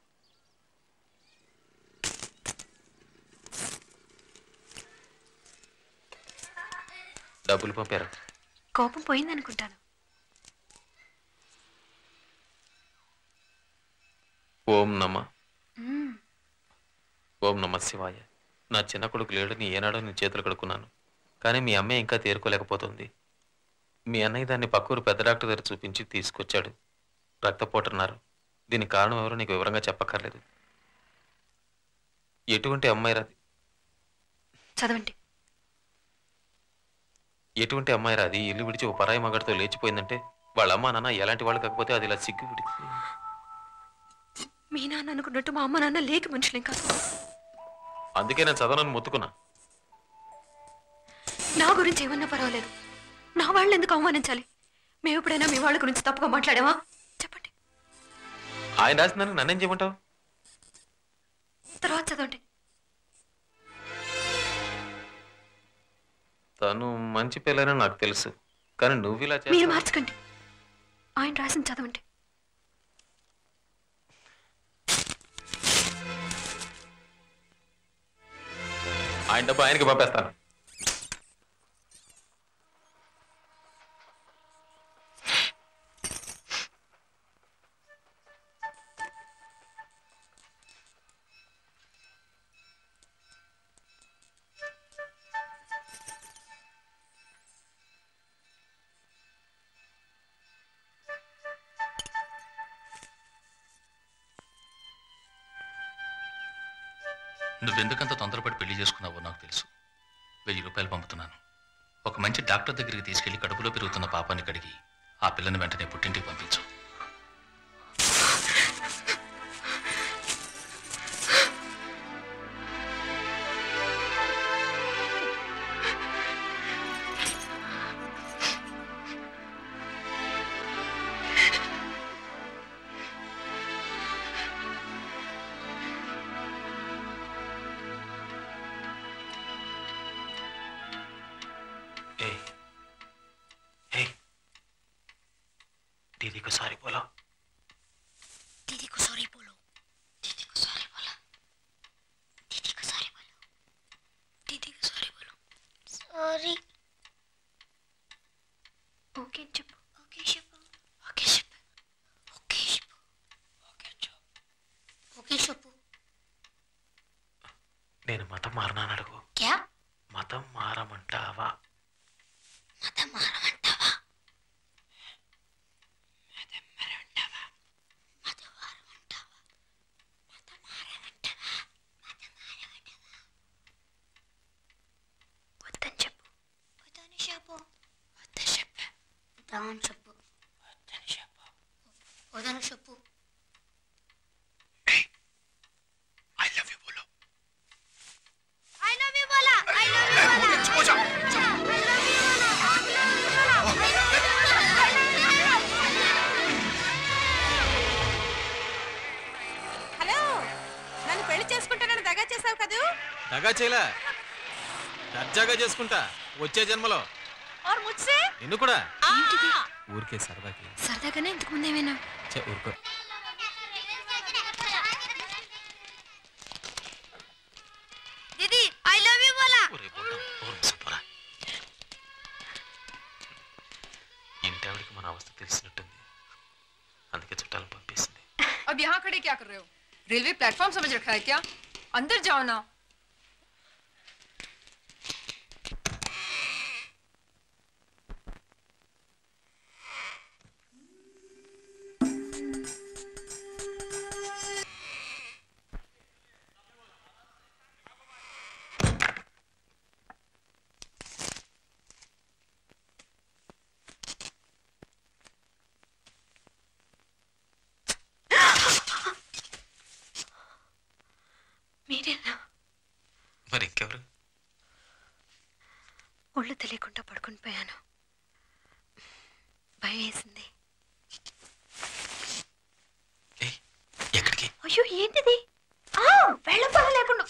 డబ్బులు పంపారు కోపం పోయిందనుకుంటాను ఓం నమ మ్మ్. ఓం నమ శివాయ నా చిన్న కొడుకు లేడని ఏనాడో నేను చేతులు కడుక్కున్నాను కానీ మీ అమ్మాయి ఇంకా తేరుకోలేకపోతుంది మీ అన్నయ్య దాన్ని పక్కూరు పెద్ద డాక్టర్ దగ్గర చూపించి తీసుకొచ్చాడు రక్తపోటున్నారు దీనికి కారణం ఎవరో నీకు వివరంగా చెప్పక్కర్లేదు ఎటువంటి అమ్మాయి రాది చదవండి ఎటువంటి అమ్మాయి రాది ఇల్లు విడిచి ఓ పరాయి మగడితో లేచిపోయిందంటే వాళ్ళ అమ్మ నాన్న ఎలాంటి వాళ్ళు కాకపోతే అది ఇలా సిగ్గు విడి మీ నాన్న అనుకున్నట్టు మా అమ్మ నాన్న లేక మనుషులేం కాదు అందుకే నేను చదవనని మొత్తుకున్నా నా గురించి ఏమన్నా పర్వాలేదు నా వాళ్ళని ఎందుకు అవమానించాలి మేము ఎప్పుడైనా మీ వాళ్ళ గురించి తప్పుగా మాట్లాడావా ఆయన రాసిందని నన్నేం చేయమంటావు తర్వాత చదవండి తను మంచి పిల్లని నాకు తెలుసు కానీ నువ్వు ఇలా మీరు చేస్తావు మార్చకండి ఆయన రాసిన చదవండి ఆయన డబ్బు ఆయనకి పంపేస్తాను నువ్వెందుకంత తొందరపడి పెళ్లి చేసుకున్నావో నాకు తెలుసు వెయ్యి రూపాయలు పంపుతున్నాను ఒక మంచి డాక్టర్ దగ్గరికి తీసుకెళ్లి కడుపులో పెరుగుతున్న పాపాన్ని కడిగి ఆ పిల్లని వెంటనే పుట్టింటికి పంపించు ए ए दीदी को सॉरी बोलो दीदी को सॉरी बोलो दीदी को सॉरी बोलो दीदी को सॉरी बोलो दीदी को सॉरी बोलो सॉरी ఓకే చెప్పు ओके शिप ओके शिप ओके शिप ओके शिप ओके शिप నేను మతం మారనాను అడుగు क्या మతం మారమంటావా మతం మారమంటావా పెళ్లి చేసుకుంటానని దగా చేసావు కదూ దగా చేయలే దర్జాగా చేసుకుంటా వచ్చే జన్మలో और मुझसे నిన్ను కూడా ఏంటిది ఊరికే సరదాకి సరదాగానే ఇంతకు ముందు ఏమైనా చే ఊరుకో दीदी आई लव यू बोला ఇంటి ఆవిడకి మన అవస్థ తెలిసినట్టుంది అందుకే చుట్టాలు పంపిస్తుంది अब यहाँ खड़े क्या कर रहे हो रेलवे प्लेटफॉर्म समझ रखा है क्या अंदर जाओ ना మీరేనా మరి ఇంకెవరు ఒళ్ళు తెలియకుండా పడుకుని పోయాను భయం వేసింది ఎక్కడికి అయ్యో ఏంటిది ఆ, వెళ్ళపడ లేకుండా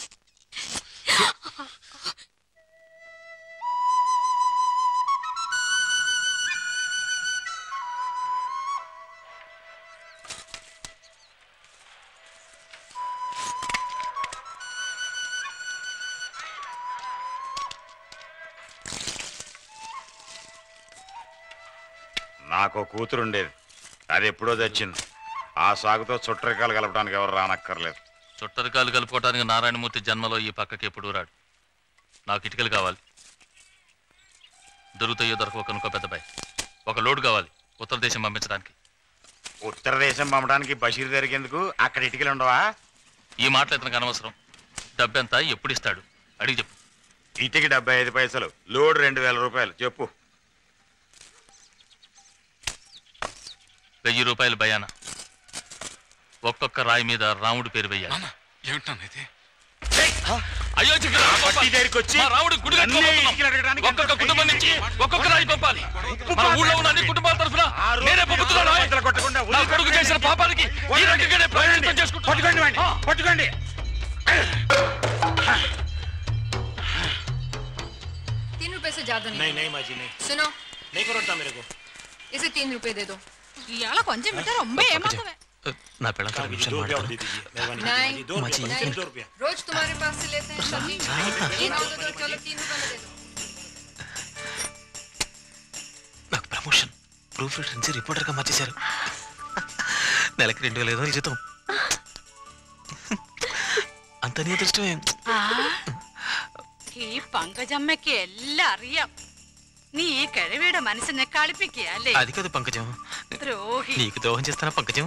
నాకు కూతురు ఉండేది అది ఎప్పుడో తెచ్చింది ఆ సాగుతో చుట్టరికాలు కలపడానికి ఎవరు రానక్కర్లేదు చుట్టరికాలు కలుపుకోవడానికి నారాయణమూర్తి జన్మలో ఈ పక్కకి ఎప్పుడు రాడు నాకు ఇటుకలు కావాలి దొరుకుతాయో దొరకవో కనుకో పెద్దబాయ్ ఒక లోడ్ కావాలి ఉత్తర దేశం పంపించడానికి ఉత్తర దేశం పంపడానికి బషీర్ దొరికేందుకు అక్కడ ఇటుకలు ఉండవా ఈ మాటలు ఇతనికి అనవసరం డబ్బెంత ఎప్పుడు ఇస్తాడు అడిగి చెప్పు ఇటుకి డెబ్బై ఐదు పైసలు లోడ్ రెండు వేల రూపాయలు చెప్పు వెయ్యి రూపాయలు భయాన ఒక్కొక్క రాయి మీద రాముడి పేరు వెయ్యాలి ఏమిటన్నా ఇది అయ్యో చిక్కుడు రాయి పంపాలి. దగ్గరికి వచ్చి మా రాముడి గుడి నన్నే కట్టుకోబోతున్నాం. ఇటుకలు అడగడానికి ఒక్కొక్క కుటుంబం నుంచి ఒక్కొక్క రాయి పంపాలి మన ఊళ్ళో ఉన్న అన్ని కుటుంబాల తరఫున ఆ రోజు నేనే పంపుతున్నాను రాయి. బద్దలు కొట్టకుండా నా కొడుకు చేసిన పాపానికి ఈ రకంగానే ప్రాయశ్చిత్తం చేసుకుంటున్నాను. పట్టుకోండి వాడిని, పట్టుకోండి तीन रुपए से ज्यादा नहीं नहीं नहीं माँ जी नहीं सुनो नहीं करोड़ता मेरे को इसे तीन रुपए दे दो ఇవాళ కొంచెం బిడ్డ రొంబ ఏమాత్రమే నా పిల్లలతో हाँ जी, నిమిషం दो रुपया और మాట్లాడతాను दे दीजिए मेहरबानी नहीं कीजिए, दो रुपया माँ जी, सिर्फ दो रुपया रोज तुम्हारे पास से लेते हैं सब्जी एक दो दो चलो तीन रुपए में दे दो నాకు ప్రమోషన్ ప్రూఫ్ రీడర్ నుంచి రిపోర్టర్గా మార్చేశారు నెలకి రెండు వేల ఐదు వందలు జీతం అంత నీ అదృష్టమే ആ ഈ പങ്കജമ്മയ്ക്ക് എല്ലാം അറിയാം നീ ഈ കിഴവിയുടെ മനസ്സിനെ കളിപ്പിക്കുക അല്ലേ అది కాదు పంకజం ദ്രോഹി నీకు ద్రోహం చేస్తానా పంకజం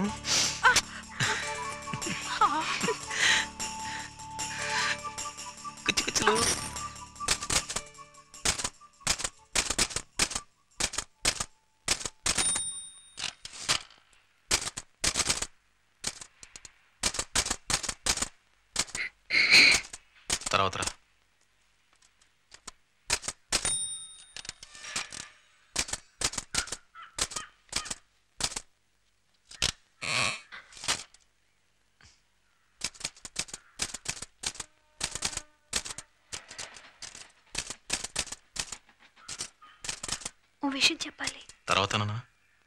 కుచ్చు కుచ్చులు తర్వాత రా ఓ విషయం చెప్పాలి తర్వాత నాన్న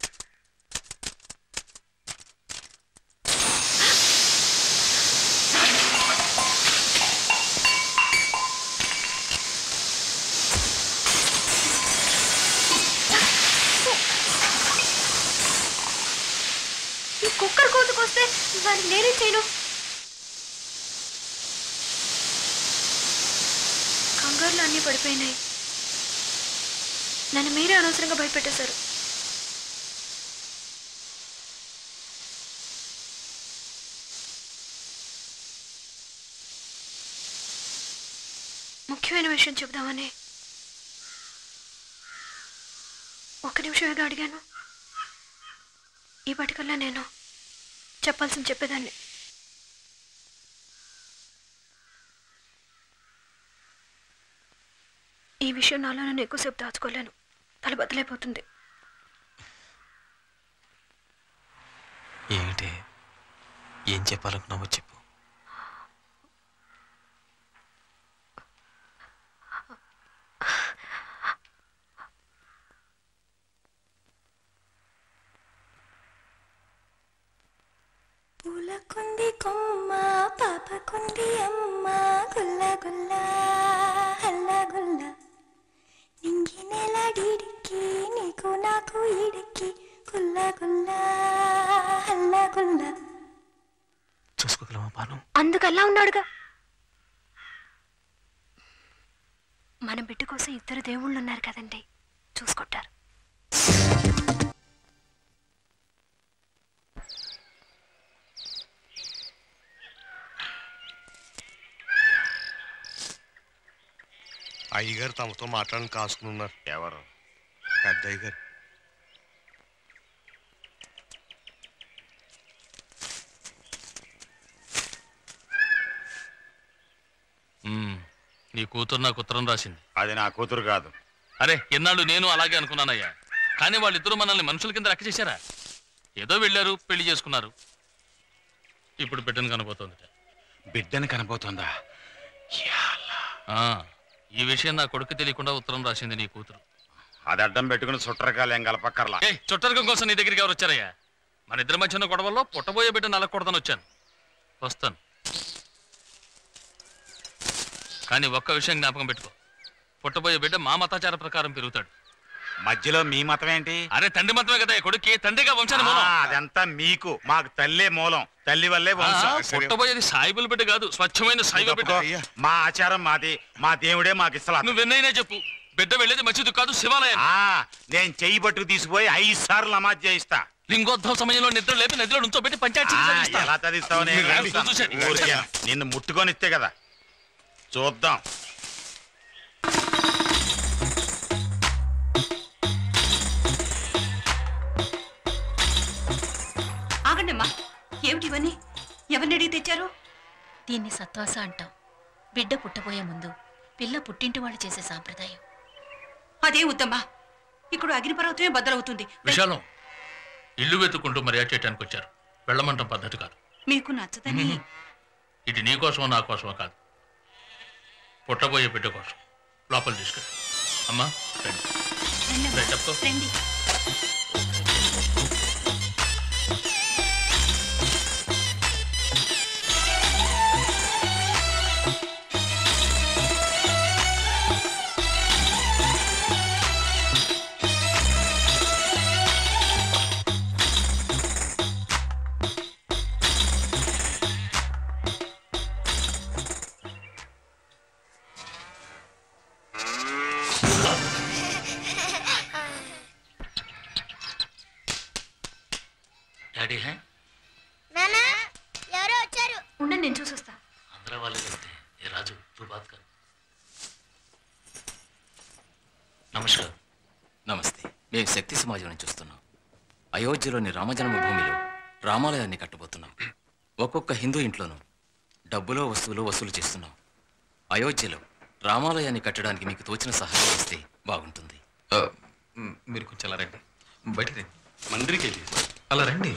ఈ కుక్కర్ కోతుకొస్తే వాడిని నేనేం చేయను కంగారులు అన్నీ పడిపోయినాయి నన్ను మీరే అనవసరంగా భయపెట్టేశారు ముఖ్యమైన విషయం చెబుదామని ఒక్క నిమిషమేగా అడిగాను ఈ పటికల్లా నేను చెప్పాల్సింది చెప్పేదాన్ని ఈ విషయం నాలో నేను ఎక్కువసేపు దాచుకోలేను తల బద్దలైపోతుంది ఏమిటి ఏం చెప్పాలనుకున్నావో చెప్పు చెప్పగలమా బాను అందుకల్లా ఉన్నాడుగా మన బిడ్డ కోసం ఇద్దరు దేవుళ్ళు ఉన్నారు కదండి చూసుకుంటారు అయ్యగారు తమతో మాట్లాడని కాసుకుని ఉన్నారు ఎవరు పెద్ద అయ్యగారు మ్మ్. నీ కూతురు నాకు ఉత్తరం రాసింది అది నా కూతురు కాదు అరే ఎన్నాళ్ళు నేను అలాగే అనుకున్నానయ్యా కానీ వాళ్ళిద్దరూ మనల్ని మనుషుల కింద లెక్క చేశారా ఏదో వెళ్ళారు పెళ్లి చేసుకున్నారు ఇప్పుడు బిడ్డను కనబోతోందిట బిడ్డని కనబోతుందా ఆ, ఈ విషయం నా కొడుకు తెలియకుండా ఉత్తరం రాసింది నీ కూతురు అది అడ్డం పెట్టుకుని సుట్రకాలు ఏం కలపక్కర్లా ఏ చుట్టరికం కోసం నీ దగ్గరికి ఎవరు వచ్చారయ్యా మన ఇద్దరి మధ్య ఉన్న గొడవల్లో పుట్టబోయే బిడ్డ నలకూడదని వచ్చాను వస్తాను కానీ ఒక్క విషయం జ్ఞాపకం పెట్టుకో పుట్టబోయే బిడ్డ మా మతాచార ప్రకారం పెరుగుతాడు మధ్యలో మీ మతం ఏంటి అరే తండ్రి మతమే కదా ఈ కొడుక్కి తండ్రిగా వంశాన్ని మూలం ఆ, అదంతా మీకు మాకు తల్లే మూలం తల్లి వల్లే వంశం ఆ, పుట్టబోయేది సాయిబుల బిడ్డ కాదు స్వచ్ఛమైన సాయిబుల బిడ్డ తప్పుకో. మా ఆచారం మాది మా దేవుడే మాకు ఇస్తలా నువ్వెన్నైనా చెప్పు బిడ్డ వెళ్ళేది మసీదు కాదు శివాలయం నేను చెయ్యి పట్టుకు తీసుకుపోయి ఐదు సార్లు నమాజ్ చేయిస్తా లింగోద్భవ సమయంలో నిద్ర లేపి నదిలో నుంచోబెట్టి పంచాయతీ ఆ, చదివిస్తా. ఎలా చదివిస్తావు నేను మీరు రండి, చూస్తాను. చూసేయండి. ఊరికే నిన్ను ముట్టుకొనిస్తే కదా చూద్దాం ఆగండమ్మా ఏమిటి ఇవన్నీ ఎవరిని అడిగి తెచ్చారు దీన్ని సత్వాస అంటాం బిడ్డ పుట్టబోయే ముందు పిల్ల పుట్టింటి వాళ్ళు చేసే సాంప్రదాయం అదే వద్దమ్మా ఇక్కడ అగ్నిపర్వతమే బద్దలవుతుంది విశాలం ఇల్లు వెతుక్కుంటూ మర్యాద చేయడానికి వచ్చారు వెళ్ళమంటాం పద్ధతి కాదు మీకు నచ్చదని ఇది నీ కోసమో నా కోసమో కాదు పుట్టబోయే బిడ్డ కోసం లోపల తీసుకెళ్ళి అమ్మా రండి రండి, చెప్పుకో రండి డాడీ హే నానా ఎవరో వచ్చారు ఉండండి నేను చూసొస్తా అందరూ వాళ్ళే వెళ్తే ఏ రాజు తూ బాత్ కర్ నమస్కారం నమస్తే మేము శక్తి సమాజం నుంచి చూస్తున్నాం అయోధ్యలోని రామజన్మభూమిలో రామాలయాన్ని కట్టబోతున్నాం ఒక్కొక్క హిందూ ఇంట్లోనూ డబ్బులో వస్తువులు వసూలు చేస్తున్నాం అయోధ్యలో రామాలయాన్ని కట్టడానికి మీకు తోచిన సహాయం ఇస్తే బాగుంటుంది మీరు కొంచెం అలా రండి బయటికి రండి మందిరికి వెళ్ళి అలా రండి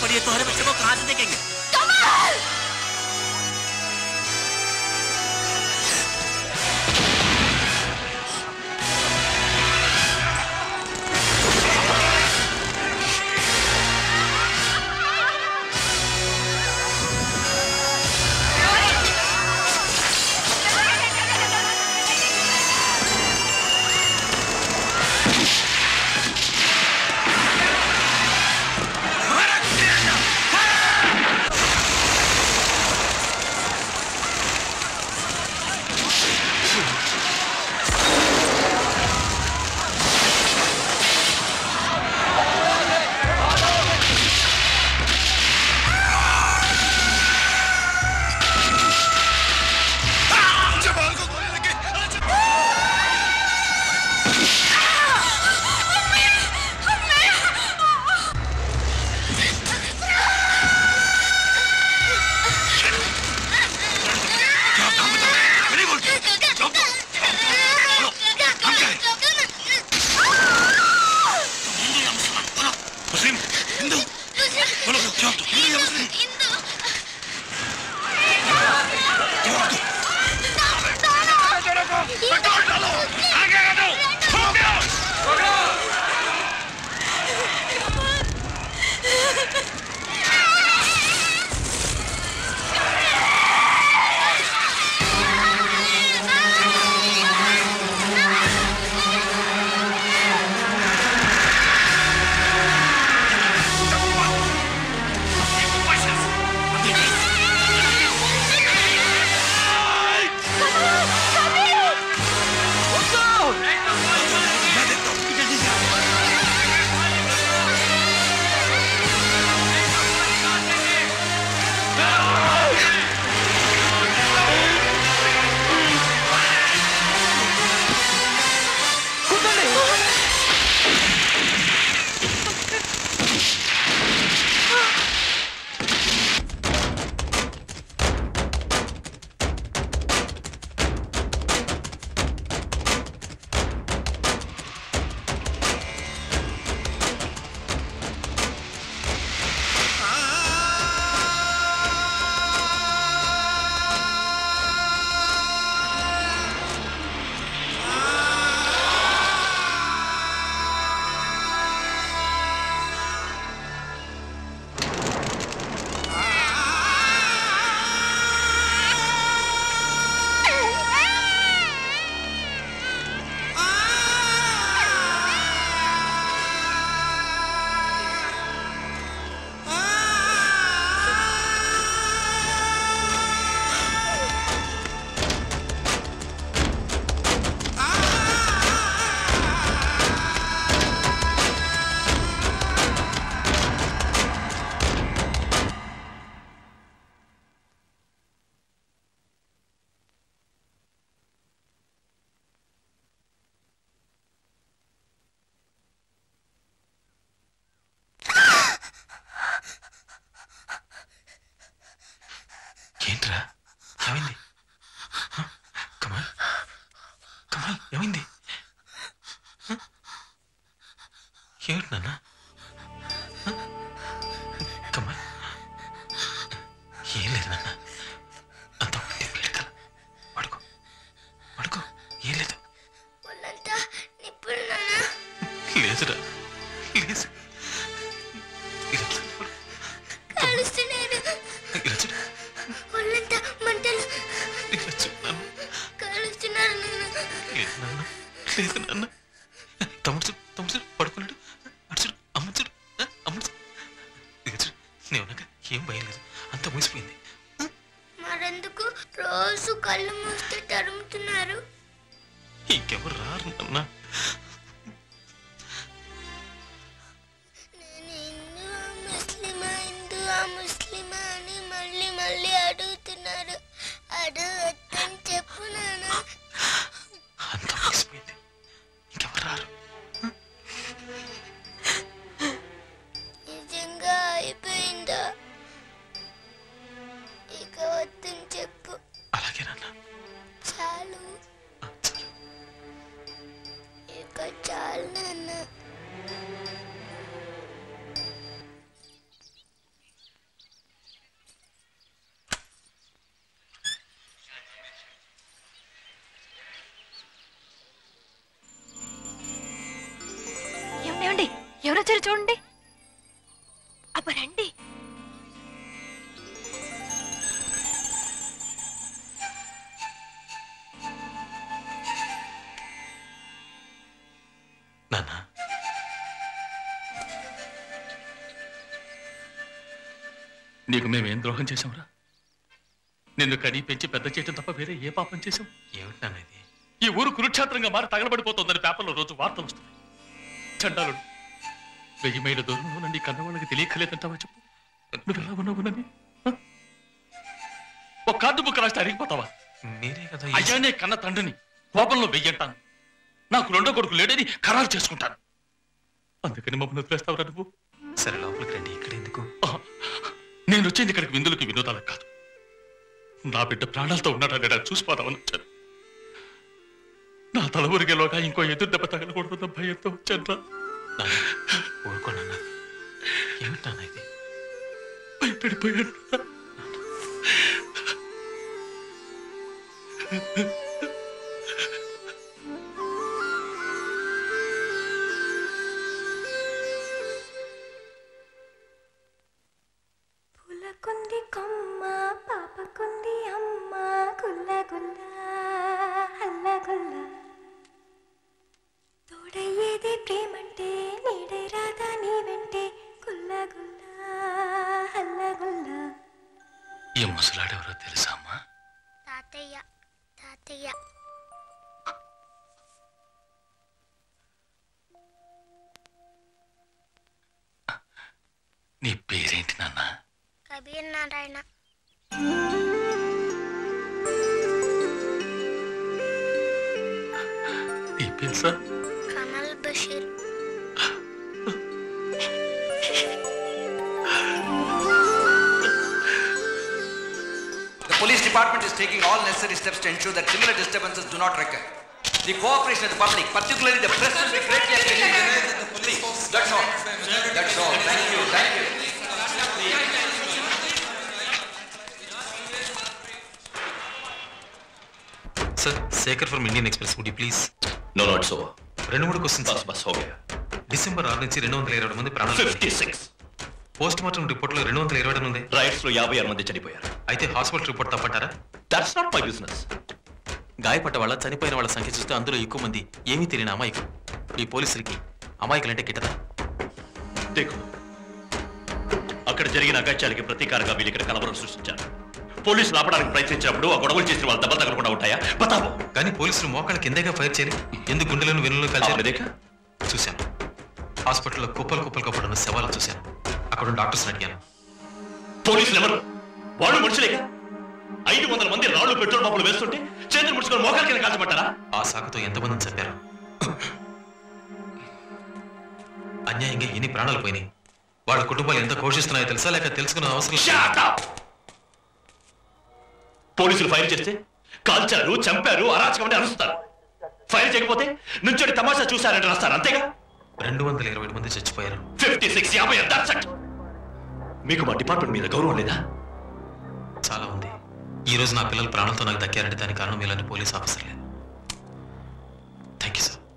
पड़ी है तुम्हारे बच्चे को कहाँ से देखेंगे मुस्लिम हिंदू बोलो जवाब दो हिंदू या मुस्लिम जवाब दो पेट्रोल डालो आगे आ जाओ ठोक दो ఏంట్రా ఏమైంది హ? కమల్ కమల్ ఏమైంది హ? ఏమిటి నాన్న హ? కమల్ ఏం లేదు నాన్న అంత ఒకటి పీడకల పడుకో పడుకో ఏం లేదు ఒళ్ళంతా నిప్పులు నాన్న లేదురా లేదు ఇలా చూడు. కాలుస్తున్నాడు ఇలా చూడు. ఒళ్ళంతా మంటలు ఇలా చూడు నాన్న. కాలుస్తున్నారు నాన్న లేదు నాన్న లేదు నాన్న తమ్ముడు చూడు తమ్ముడు చూడు పడుకున్నాడు అటు చూడు అమ్మ చూడు ఆ, అమ్మ చూడు ఇక చూడు నేనున్నాక ఏం భయం లేదు అంతా మూసిపోయింది మరెందుకు రోజు కళ్ళు మూస్తే తరుముతున్నారు ఇంకెవరు రారు నాన్న నేను హిందువా ముస్లిమా హిందువా ముస్లిమా అని మళ్ళీ మళ్ళీ అడుగుతున్నారు అడగొద్దని చెప్పు నాన్న అంతా మూసిపోయింది ఇంకెవరు రారు నిజంగా అయిపోయిందా ఇక వద్దని చెప్పు అలాగే నాన్న చాలు ఇక చాలు నాన్న ఎవరొచ్చారు చూడండి అబ్బ రండి నాన్న నీకు మేమేం ద్రోహం చేశాంరా నిన్ను కని పెంచి పెద్ద చేయటం తప్ప వేరే ఏ పాపం చేశాం ఏమిటి నాన్న ఇది ఈ ఊరు కురుక్షేత్రంగా మారి తగలబడిపోతుందని పేపర్లో రోజు వార్తలు వస్తున్నాయి చండాలుడు వెయ్యి మైళ్ళ దూరంలో నుండి కన్న వాళ్ళకి తెలియకలేదంటావా చెప్పు నువ్వు ఎలా ఉన్నావునని హ? ఒక కార్డు బుక్ రాస్తే అరిగిపోతావా మీరే కదా అయ్యానే కన్న తండ్రిని కోపంలో వెయ్యంటాను నాకు రెండో కొడుకు లేడని ఖరారు చేసుకుంటాను అందుకని మమ్మల్ని వదిలేస్తావురా నువ్వు సరే లోపలికి రండి ఇక్కడ ఎందుకు నేను వచ్చింది ఇక్కడికి విందులకి వినోదాలకు కాదు నా బిడ్డ ప్రాణాలతో ఉన్నాడని నేను చూసిపోదామని వచ్చాను నా తల ఊరికేలోగా ఇంకో ఎదురు దెబ్బ తగలకూడదన్న భయంతో వచ్చాను ఊరుకోనన్నా ఏమిటి నాన్న ఇది భయపడిపోయాను పులకుంది కొమ్మ పాపకుంది అమ్మ గుల్ల గుల్ల అల్ల గుల్ల తోడయ్యేది ప్రేమంటే నీడై రాదా నీ వెంటే గుల్ల గుల్ల అల్ల గుల్ల ఈ ముసలాడెవరో తెలుసా అమ్మా తాతయ్య తాతయ్య నీ పేరేంటి నాన్న కబీర్ నారాయణ నీ పేరు Kamal Basheer The police department is taking all necessary steps to ensure that similar disturbances do not recur. The cooperation of the public, particularly the press, will be greatly appreciated. Please, that's all. That's all. Thank you. Thank you. Sir Shekhar from Indian Express would please no not so రెండు మూడు questions bus bus హో Gaya December ఆరు నుంచి రెండు వందల ఇరవై మంది ప్రాణాలు fifty six post mortem report లో రెండు వందల ఇరవై ఉంది రైట్స్ లో యాభై ఆరు మంది చనిపోయారు అయితే హాస్పిటల్ రిపోర్ట్ తప్పంటారా దట్స్ నాట్ మై బిజినెస్ గాయపడ్డ వాళ్ళ చనిపోయిన వాళ్ళ సంఖ్య చూస్తే అందులో ఎక్కువ మంది ఏమీ తెలియని అమాయకులు ఈ పోలీసులకి అమాయకులంటే గిట్టదా దేకు అక్కడ జరిగిన అగత్యాలకి ప్రతీకారంగా వీళ్ళు ఇక్కడ కలవరం సృష్టించారు పోలీసులు ఆపడానికి ప్రయత్నించినప్పుడు ఆ గొడవలు చేసిన వాళ్ళు దెబ్బలు తగలకుండా ఉంటాయా బతాబో కానీ పోలీసులు మోకాళ్ళ కిందగా ఫైర్ చేయాలి ఎందుకు గుండెలను వెన్నులను కలిసి చూశాను హాస్పిటల్లో కుప్పలు కుప్పలు కప్పడం శవాలు చూశాను అక్కడ డాక్టర్స్ అడిగాను పోలీసులు ఎవరు వాళ్ళు మనుషులేగా ఐదు వందల మంది రాళ్ళు పెట్రోల్ పంపులు వేస్తుంటే చేతులు ముడుచుకొని మోకాల కింద కాల్చమంటారా ఆ సాకుతో ఎంతమందిని చంపారు అన్యాయంగా ఎన్ని ప్రాణాలు పోయినాయి వాళ్ళ కుటుంబాలు ఎంత ఘోషిస్తున్నాయో తెలుసా లేక తెలుసుకున్న అవసరం Shut up! పోలీసులు ఫైర్ చేస్తే కాల్చారు చంపారు అరాచకమని అరుస్తారు ఫైర్ చేయకపోతే నుంచోడి తమాషా చూశారని రాస్తారు అంతేగా రెండు వందల ఇరవై మంది చచ్చిపోయారు ఫిఫ్టీ సిక్స్ యాభై that's it. మీకు మా డిపార్ట్మెంట్ మీద గౌరవం లేదా చాలా ఉంది ఈ రోజు నా పిల్లలు ప్రాణాలతో నాకు దక్కారంటే దానికి కారణం ఇలాంటి పోలీస్ ఆఫీసర్లే థ్యాంక్ యూ సార్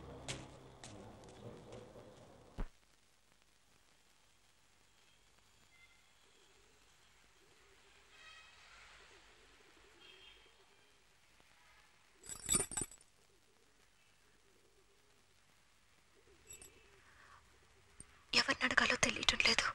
ఎవరిని అడగాలో తెలియటం లేదు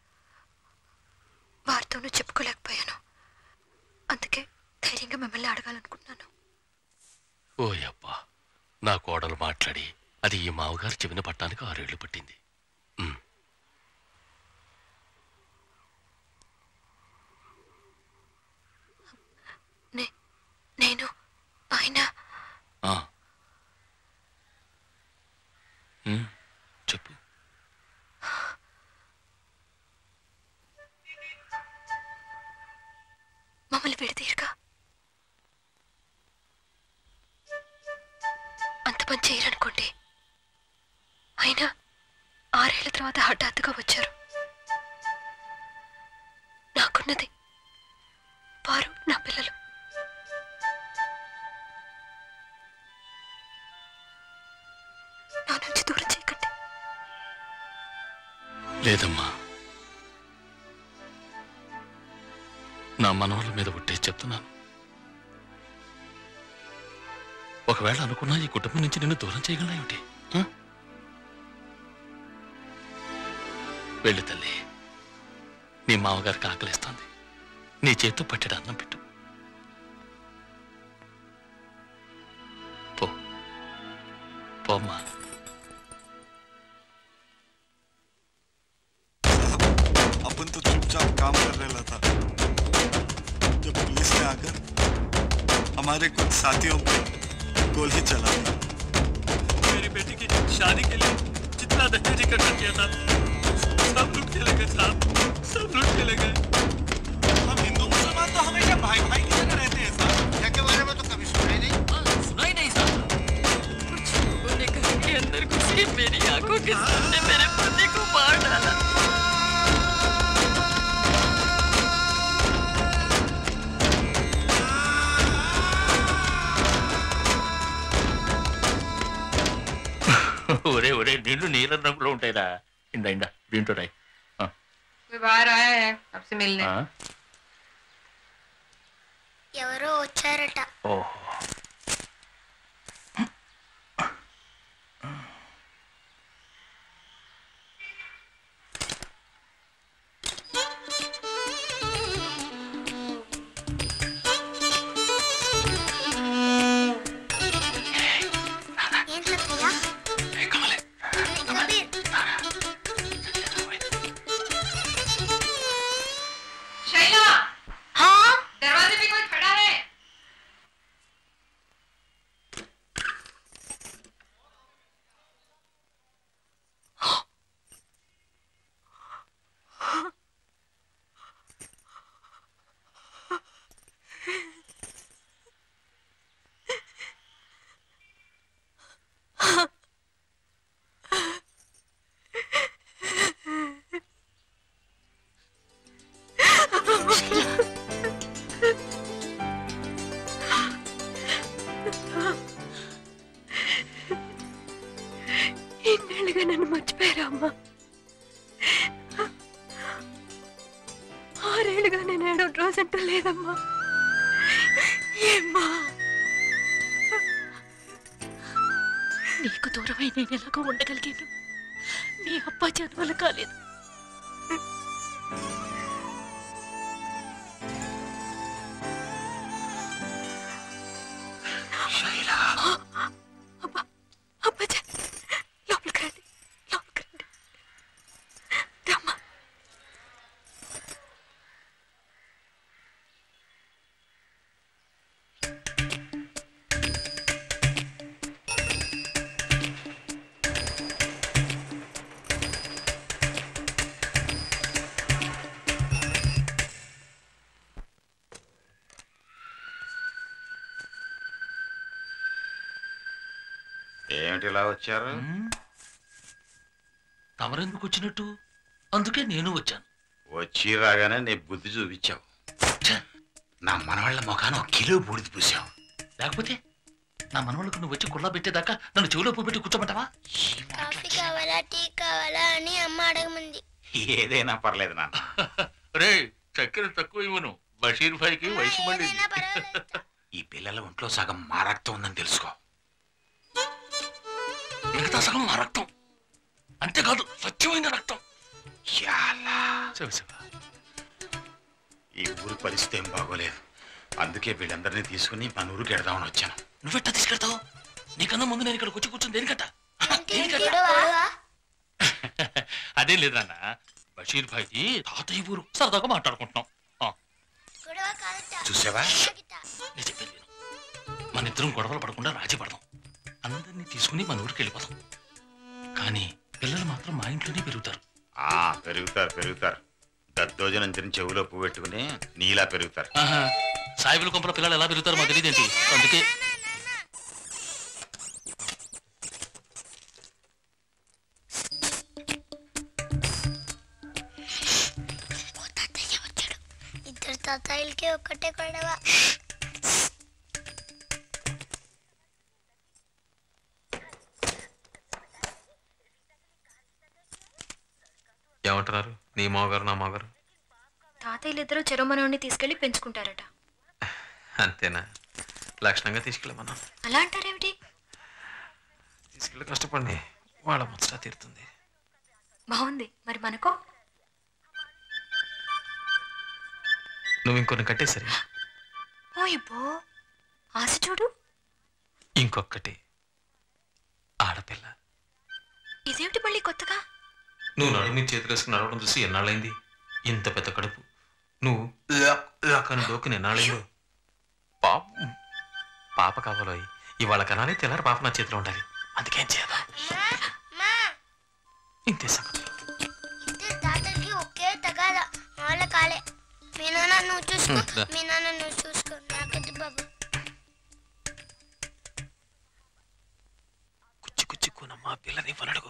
వారితోనూ చెప్పుకోలేకపోయాను అందుకే ధైర్యంగా మిమ్మల్ని అడగాలనుకుంటున్నాను ఓ అబ్బా నా కోడలు మాట్లాడి అది ఈ మావగారు చెవిన పట్టానికి ఆరేళ్లు పట్టింది ఉమ్. నే- నేను ఆయన ఆ. ఉమ్, చెప్పు మమ్మల్ని విడదీయరుగా అంత పని చేయరనుకోండి అయినా ఆరేళ్ల తర్వాత హఠాత్తుగా వచ్చారు నాకున్నది వారు నా పిల్లలు నా నుంచి దూరం చేయకండి లేదమ్మా నా మనవల మీద ఒట్టే చెప్తున్నాను ఒకవేళ అనుకున్నా ఈ కుటుంబం నుంచి నిన్ను దూరం చేయగలనా ఏమిటి ఆ? వెళ్ళు తల్లి నీ మామగారికి ఆకలిస్తోంది నీ చేత్తో పట్టెడు అన్నం పెట్టు పో పోమ్మా अपन तो चुपचाप काम कर रहे था जब पुलिस ने आकर हमारे कुछ साथियों पे गोली चला दी मेरी बेटी की शादी के लिए जितना दहेज इकट्ठा किया था सब लूट के ले गए साहब सब लूट के ले गए हम हिंदू मुसलमान तो हमेशा भाई भाई की तरह रहते हैं साहब के बारे में तो कभी सुना ही नहीं सुना ही नहीं साहब कुछ लोगों ने घर के अंदर घुसी मेरी आंखों के सामने मेरे पति को मार डाला ఒరే ఒరే నీళ్లు నీళ్ళ రంగులో ఉంటాయిరా ఇందా ఇందా దీంట్లో రాయి ఆ, कोई बाहर आया है आपसे मिलने ఆ. ఎవరో వచ్చారట ఓహో ఏం సత్య కబీర్ शैला हाँ दरवाजे पे कोई खड़ा है ఇన్నేళ్ళుగా నన్ను మర్చిపోయారా అమ్మా ఆరేళ్ళుగా నేను ఏడో రోజంటూ లేదమ్మా ఏమ్మా నీకు దూరమై నేను ఎలాగో ఉండగలిగాను నీ అబ్బా చదువులు కాలేదు అబ్బా అబ్బా లోపలికి రండి లోపలికి రండి రమ్మా ఏమిటి ఇలా వచ్చారు తమరెందుకు వచ్చినట్టు అందుకే నేను వచ్చాను వచ్చి రాగానే నీ బుద్ధి చూపించావు నా మనవాళ్ళ ముఖాన ఒక కిలో బూడిద పూసావు లేకపోతే నా మనవలకు నువ్వు వచ్చి కుళ్ళ పెట్టేదాకా నన్ను చెవిలో పెట్టి కూర్చోమంటావా కాఫీ కావాలా టీ కావాలా అని అమ్మ అడగమంది ఏదైనా పర్లేదు నాన్న రే చక్కెర తక్కువ ఇవ్వను బషీర్ భాయ్కి వయసు మళ్ళింది ఈ పిల్లల ఒంట్లో సగం మా రక్తం ఉందని తెలుసుకో మిగతా సగం మా రక్తం అంతేకాదు స్వచ్ఛమైన రక్తం యాలా. శివ శివ ఈ ఊరి పరిస్థితి ఏం బాగోలేదు అందుకే వీళ్ళందరినీ తీసుకుని మన ఊరికి ఎడదామని వచ్చాను నువ్వెట్టా తీసుకెళ్తావు నీకన్నా ముందు నేను ఇక్కడికి వచ్చి కూర్చుని దేనికట్ట అదేం లేదు నాన్న బషీర్ భాయ్ది తాతయ్య ఊరు సరదాగా మాట్లాడుకుంటున్నాం ఆ, చూసావా నేను చెప్పేది విను మన ఇద్దరం గొడవలు పడకుండా రాజీ పడదాం అందరినీ తీసుకుని మన ఊరికి వెళ్ళిపోదాం కానీ పిల్లలు మాత్రం మా ఇంట్లోనే పెరుగుతారు ఆ పెరుగుతారు పెరుగుతారు దద్దోజనం తిని చెవులో పువ్వు పెట్టుకుని నీలా పెరుగుతారు ఆహా, సాయిబుల కొంపల పిల్లలు ఎలా పెరుగుతారో మాకు తెలియదేంటి అందుకే ఇద్దరు తాతాయిలకి ఒక్కటే గొడవ ఏమంటున్నారు నీ మావగారు నా మావగారు తాతయ్యలిద్దరూ చెరమనోడిని తీసుకెళ్లి పెంచుకుంటారట అంతేనా లక్షణంగా తీసుకెళ్ళమన్నా అలా అంటారేమిటి తీసుకెళ్ళి కష్టపడి వాళ్ళ ముచ్చట తీరుతుంది బాగుంది మరి మనకో నువ్వు ఇంకొన్ని కట్టేసరి ఓ ఇబ్బో ఆశ చూడు ఇంకొక్కటి ఆడపిల్ల ఇదేమిటి మళ్ళీ కొత్తగా నువ్వు నడుము మీద చేతులు వేసుకుని నడవడం చూసి ఎన్నాళ్ళైంది ఇంత పెద్ద కడుపు నువ్వు లాక్ లాక్ అని డోకుని ఎన్నాళ్ళైందో పాప పాప కావాలో ఇవాళ కనాలి తెల్లారి పాప నా చేతిలో ఉండాలి అందుకేం చేద్దాం ఇంతే సంగతులు ఇద్దరు తాతలకి ఒకే తగాద వాళ్ళ కాలే మీ నాన్న నువ్వు చూసుకో హ్మ్, దా. మీ నాన్న నువ్వు చూసుకో నాకొద్దు బాబు కుచ్చి కుచ్చుకునమ్మా పిల్లని వనడుగు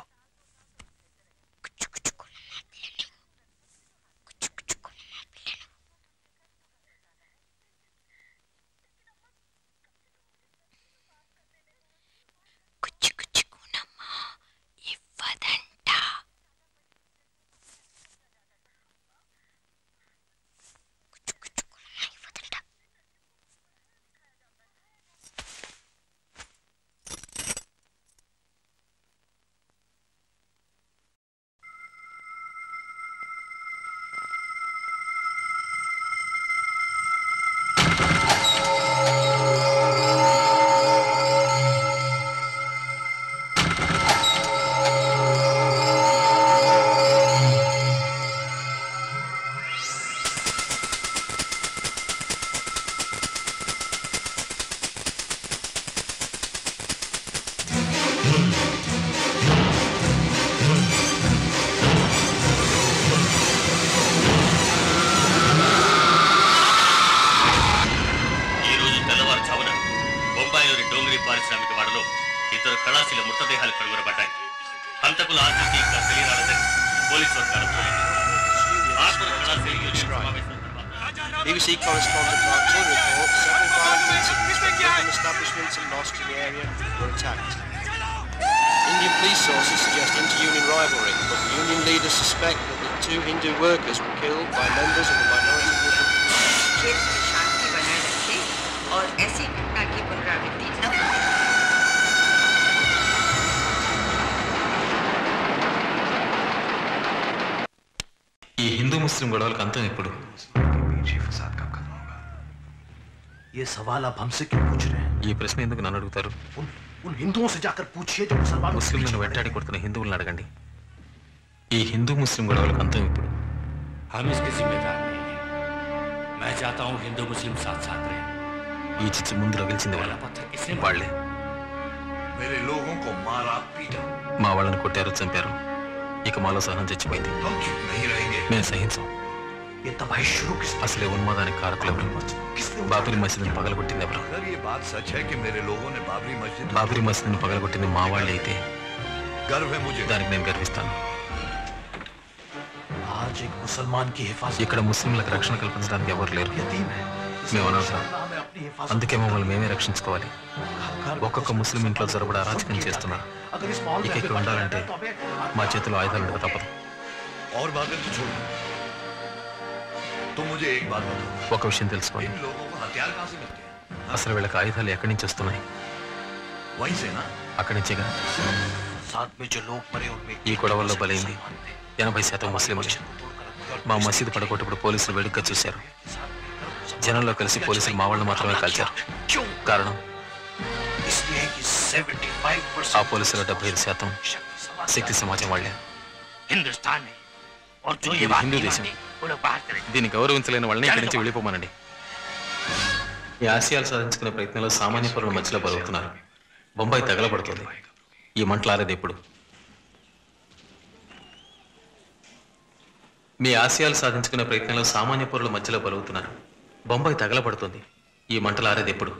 ఇవ్వదంట ఈ రోజు తెల్లవారుజామున బొంబాయిలోని డోంగిరి పారిశ్రామిక వాడలో ఇద్దరు కళాశీల మృతదేహాలు కనుగొనబడ్డాయి హంతకుల ఆచూకీ ఇంకా తెలియరాలేదని పోలీసు వర్గాలు ఆకుల కళాశీల యూనియన్ సమావేశం BBC correspondent Mark Tin reports several violent incidents when Muslim establishments and mosques in the area were attacked. Indian police sources suggest inter-union rivalry, but the union leaders suspect that the two Hindu workers were killed by members of the minority Muslim क्षेत्र में शांति बनाए रखे और ऐसी घटना की पुनरावृत्ति न हो ఈ హిందూ ముస్లిం గొడవలకు అంతం ఎప్పుడు ये सवाल आप हमसे क्यों पूछ रहे हैं ఈ ప్రశ్న ఎందుకు నన్ను అడుగుతారు उन हिंदुओं से जाकर पूछिए जो मुसलमानों के ముస్లింలను వెంటాడి కొడుతున్న హిందువులను అడగండి ఈ హిందూ ముస్లిం గొడవలకు అంతం ఇప్పుడు हम इसके जिम्मेदार नहीं हैं मैं चाहता हूँ हिंदू मुस्लिम साथ साथ रहें ఈ చిచ్చు ముందు రగిల్చింది వాళ్ళ వాళ్ళే मेरे लोगों को मारा पीटा మా వాళ్ళని కొట్టారు చంపారు ఇక మాలో సహనం చచ్చిపోయింది नहीं रहेंगे మేము సహించాం ये तबाही शुरू किस అసలే ఉన్మాదానికి కారకులు ఎవరు బాబరీ మసీదుని పగలగొట్టింది ఎవరు अगर ये बात सच है कि मेरे लोगों ने बाबरी मस्जिद బాబరీ మసీదుని పగలగొట్టింది మా వాళ్ళే అయితే गर्व है मुझे దానికి నేను గర్విస్తాను आज एक मुसलमान की हिफाजत ఇక్కడ ముస్లింలకు రక్షణ కల్పించడానికి ఎవరు లేరు यतीम है మేము అనవసరం हमें अपनी हिफाजत అందుకే మమ్మల్ని మేమే రక్షించుకోవాలి ఒక్కొక్క ముస్లిం ఇంట్లో జరపడ అరాచకం చేస్తున్నారు अगर इस माहौल ఇక में ఇక్కడ ఉండాలంటే మా చేతిలో ఆయుధాలు ఉండక తప్పదు और बातें तो छोड़ तुम मुझे एक बात बताओ ఒక విషయం తెలుసుకోండి इन लोगों को हथियार कहाँ से मिलते हैं అసలు వీళ్ళకి ఆయుధాలు ఎక్కడి నుంచి వస్తున్నాయి वहीं से ना అక్కడి నుంచేగా साथ में जो लोग मरे उनमें ఈ గొడవల్లో బలైంది ఎనభై శాతం ముస్లింలు మా మసీదు పడగొట్టప్పుడు పోలీసులు వేడుకగా చూశారు జనంలో కలిసి పోలీసులు మా వాళ్ళని మాత్రమే కాల్చారు కారణం इसलिए कि 75% ఆ పోలీసుల డెబ్బై ఐదు శాతం శక్తి సమాజం వాళ్ళే हिंदुस्तान है और जो ये ఇది बात హిందూ नहीं దేశం मानते, वो लोग बाहर करें దీన్ని గౌరవించలేని వాళ్ళని ఇక్కడి నుంచి వెళ్ళిపోమనండి ఈ ఆశయాలు సాధించుకునే ప్రయత్నంలో సామాన్య పరుల మధ్యలో బలుగుతున్నారు బొంబాయి తగలబడుతుంది ఈ మంటలారేది ఎప్పుడు మీ ఆశయాలు సాధించుకునే ప్రయత్నంలో సామాన్య పరుల మధ్యలో బలుగుతున్నారు బొంబాయి తగలబడుతుంది ఈ మంటలారేది ఎప్పుడు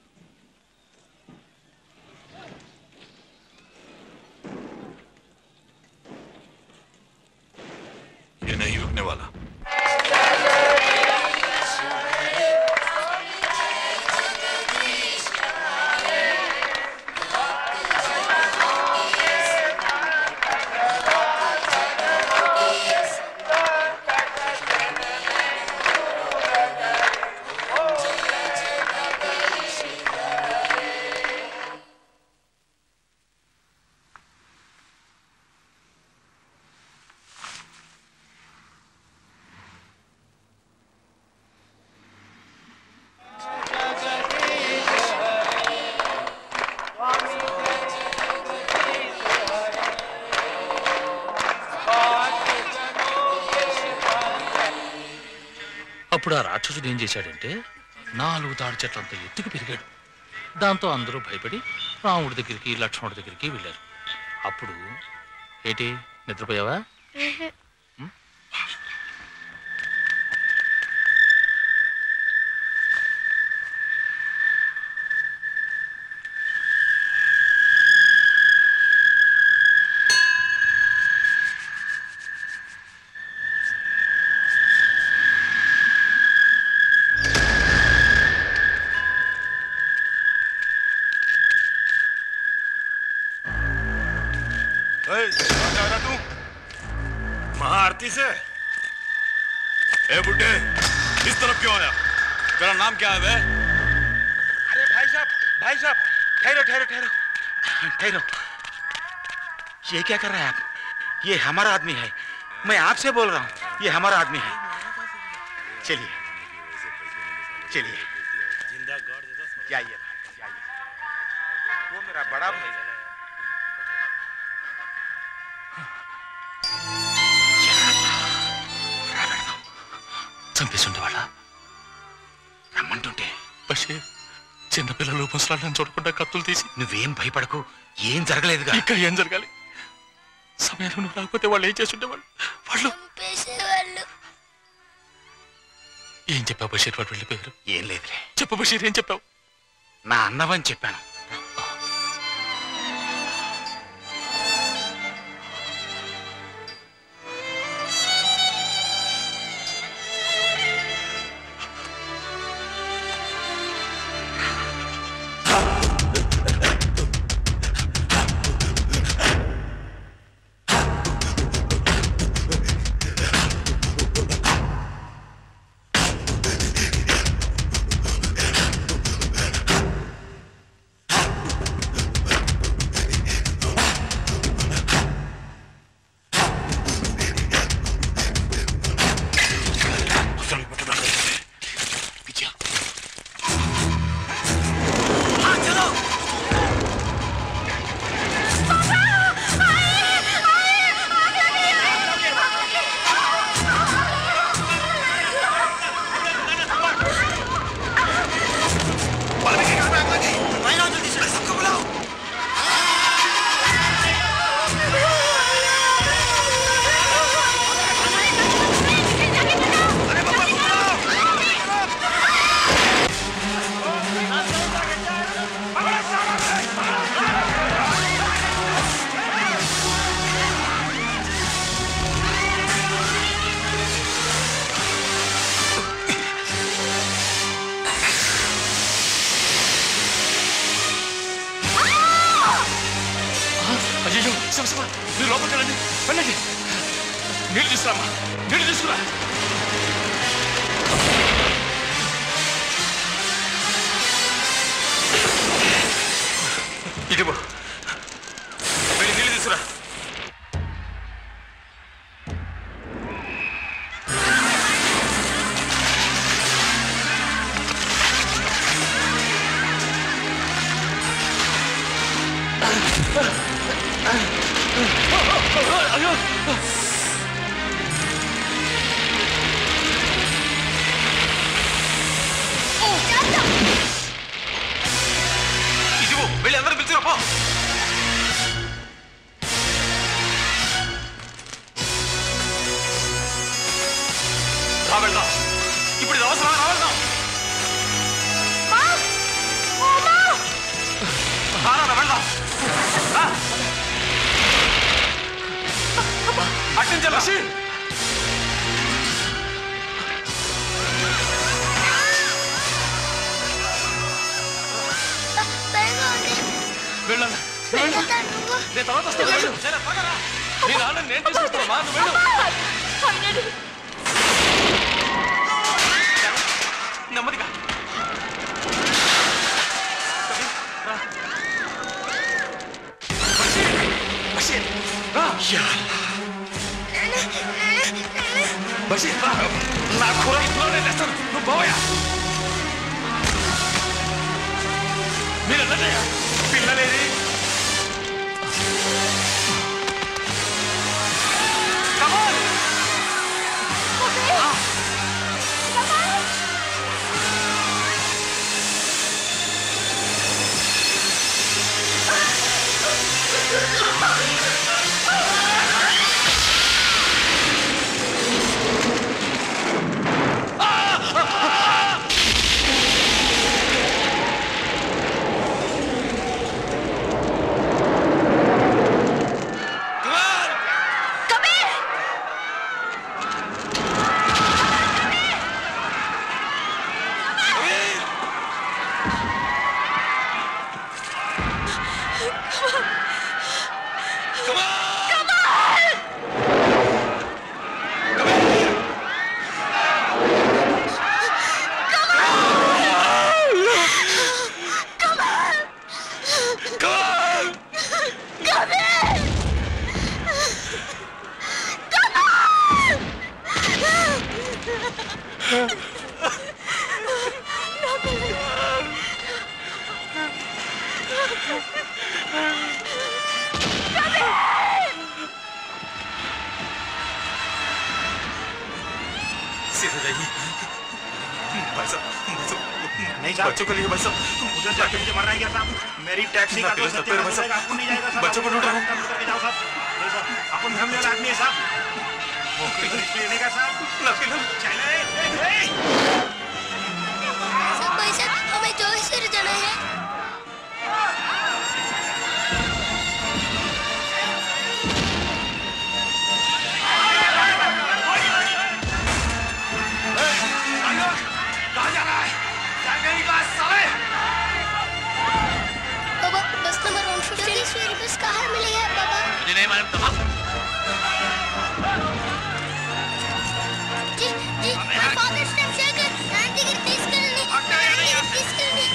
ये नहीं रुकने वाला అప్పుడు ఆ రాక్షసుడు ఏం చేశాడంటే నాలుగు తాడి చెట్లంత ఎత్తుకు పెరిగాడు దాంతో అందరూ భయపడి రాముడి దగ్గరికి లక్ష్మణుడి దగ్గరికి వెళ్ళారు అప్పుడు ఏంటి నిద్రపోయావా महाआरती से ए बुड्ढे इस तरफ क्यों आया तेरा नाम क्या है बे अरे भाई साहब भाई साहब ठहरो ठहरो ठहरो ठहरो ये क्या कर रहा है आप ये हमारा आदमी है मैं आपसे बोल रहा हूँ ये हमारा आदमी है चलिए चलिए जाइए भाई जाइए वो मेरा बड़ा भाई है చంపేసుండేవాళ్ళ రమ్మంటుంటే బషీర్ చిన్నపిల్లలు ముసలాళ్ళని చూడకుండా కత్తులు తీసి నువ్వేం భయపడకు ఏం జరగలేదుగా ఇంకా ఏం జరగాలి సమయంలో నువ్వు రాకపోతే వాళ్ళు ఏం చేస్తుండేవాళ్ళు వాళ్ళు ఏం చెప్పావు బషీర్ వాడు వెళ్ళిపోయారు ఏం లేదులే చెప్పు బషీర్ ఏం చెప్పావు నా అన్నవని చెప్పాను అయ్యో శివ శివ మీరు లోపలికి వెళ్ళండి వెళ్ళండి నీళ్ళు తీసుకురామ్మా నీళ్ళు తీసుకురా ఇదిగో వెళ్ళి నీళ్ళు తీసుకురా అయ్యో ఇదిగో వెళ్ళి అందరూ పిలుచురా పో రా వెళ్దాం ఇప్పుడు ఇది అవసరం రా వెళ్దాం రా, రా, రా, వెళ్దాం రా. అట్నుంచి వెళ్దాం. వెళ్ళాలి వెళ్ళు. నేను తర్వాత వస్తాను వెళ్ళు. సరే, త్వరగా రా. నీ నాన్న నేను తీసుకొస్తాను మా నువ్వు వెళ్ళు నెమ్మదిగా బషీర్ రా బషీర్ రా నా కూర ఇంట్లోనే తెస్తాను నువ్వు పోవయా మీరు వెళ్ళండియా పిల్లలేది Come on! नहीं साहब बच्चों के लिए भाई साहब उधर जाके मुझे मरना है क्या साहब मेरी टैक्सी का तो ना, सत्यानाश भाई साहब। हो जाएगा, आपको नहीं जाएगा साहब बच्चों को ढूंढ रहा हूँ। काम करके जाओ साहब नहीं साहब अपन हमने वाला आदमी है साहब मौके पर रिस्क लेने का साहब चले ए, ए, ए। सब भाई साहब हमें जोईसर जाना है कहाँ जा रहा है जाएगा नहीं कहाँ साले बाबा बस नंबर 150 मेरी बस कहाँ मिलेगा बाबा मुझे नहीं मालूम तमाम जी जी my father step shaker aunty की తీసుకెళ్ళండి ఆంటీ గారిని తీసుకెళ్ళండి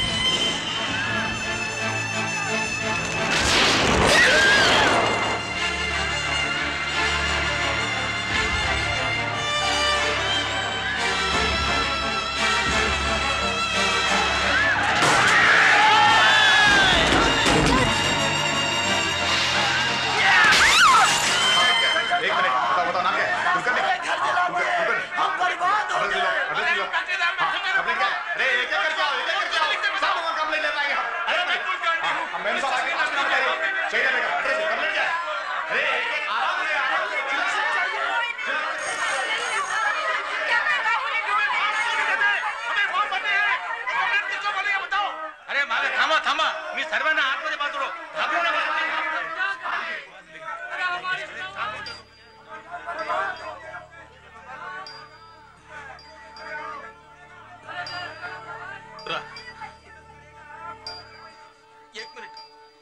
एक मिनट बताओ बताओ नाम क्या है कुलकर्णी हाँ, कुलकर्णी कुलकर्णी हाँ एड्रेस ले लो एड्रेस ले लो हाँ कंप्लेंट क्या है? अरे एक एक करके आओ एक एक करके आओ सब लोग कंप्लेंट लेकर आएंगे हम अरे भाई हाँ हम मैम साहब आगे नाम क्या है चाहिए रहेगा एड्रेस कंप्लेंट क्या है अरे एक एक आराम से आराम से अरे मागे थांबा थांबा मी सर्वांना आतमध्ये पाठवलो घाबरू नका. రా एक minute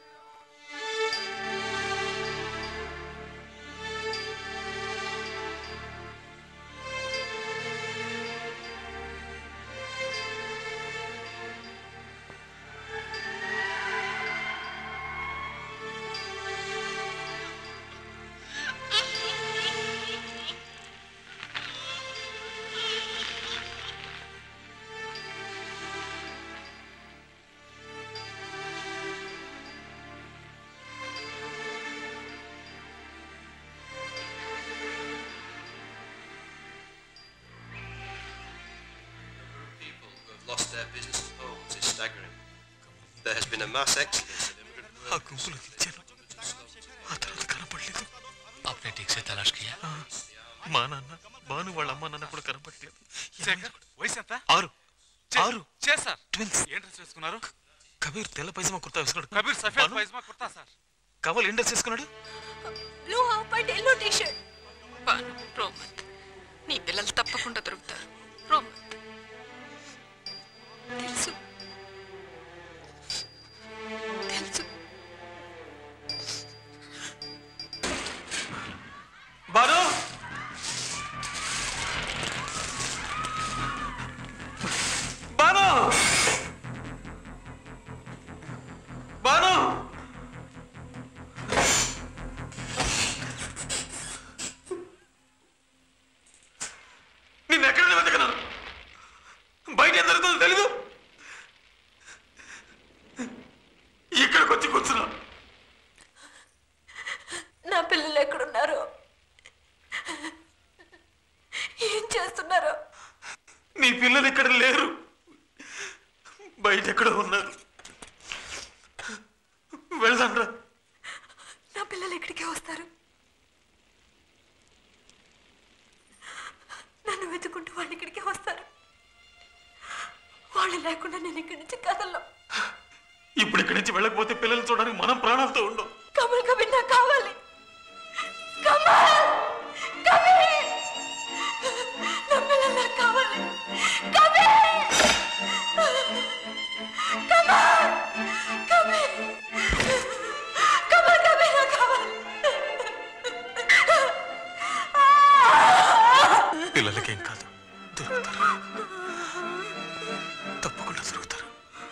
People who have lost their business and homes is staggering. There has been a mass exodus of immigrant ఆ గుంపులో దించాను ఆ తర్వాత కనపడలేదు आपने ठीक से तलाश किया మా నాన్న భాను వాళ్ళ అమ్మ నాన్న కూడా కనపడలేదు శేఖర్ వయసు ఎంత ఆరు ఆరు చేశారు ట్విన్స్ ఏం డ్రెస్ వేసుకున్నారు కబీర్ తెల్ల పైజమా కుర్తా వేసుకున్నాడు కబీర్ సఫేద్ భాను? పైజమా కుర్తా సార్ కవల్ ఏం డ్రెస్ వేసుకున్నాడు blue half and yellow T shirt Bhanu రోమత్ నీ పిల్లలు తప్పకుండా దొరుకుతారు రోమత్ తెలుసు తెలుసు బాను బాను బాను నిన్ను ఎక్కడ వెతకను బయట ఏం జరుగుతుందో తెలీదు ఇక్కడికి వచ్చి కూర్చున్నా నా పిల్లలు ఎక్కడున్నారు ఏం చేస్తున్నారు నీ పిల్లలు ఇక్కడ లేరు బయట ఎక్కడో ఉన్నారు వెళ్దాం రా నా పిల్లలు ఎక్కడికి వస్తారు నన్ను వెతుకుంటూ వాళ్ళు ఇక్కడికి వస్తారు వాళ్ళు లేకుండా నేను ఇక్కడి నుంచి కదలను ఇప్పుడు ఇక్కడి నుంచి వెళ్ళకపోతే పిల్లలు చూడడానికి మనం ప్రాణాలతో ఉండం కమల్ కబీర్ నాకు కావాలి కమల్ కబీర్ నా పిల్లలు నాకు కావాలి కబీర్ కమల్ కబీర్ కమల్ కబీర్ నాకు కావాలి పిల్లలకేం కాదు దొరుకుతారు తప్పకుండా దొరుకుతారు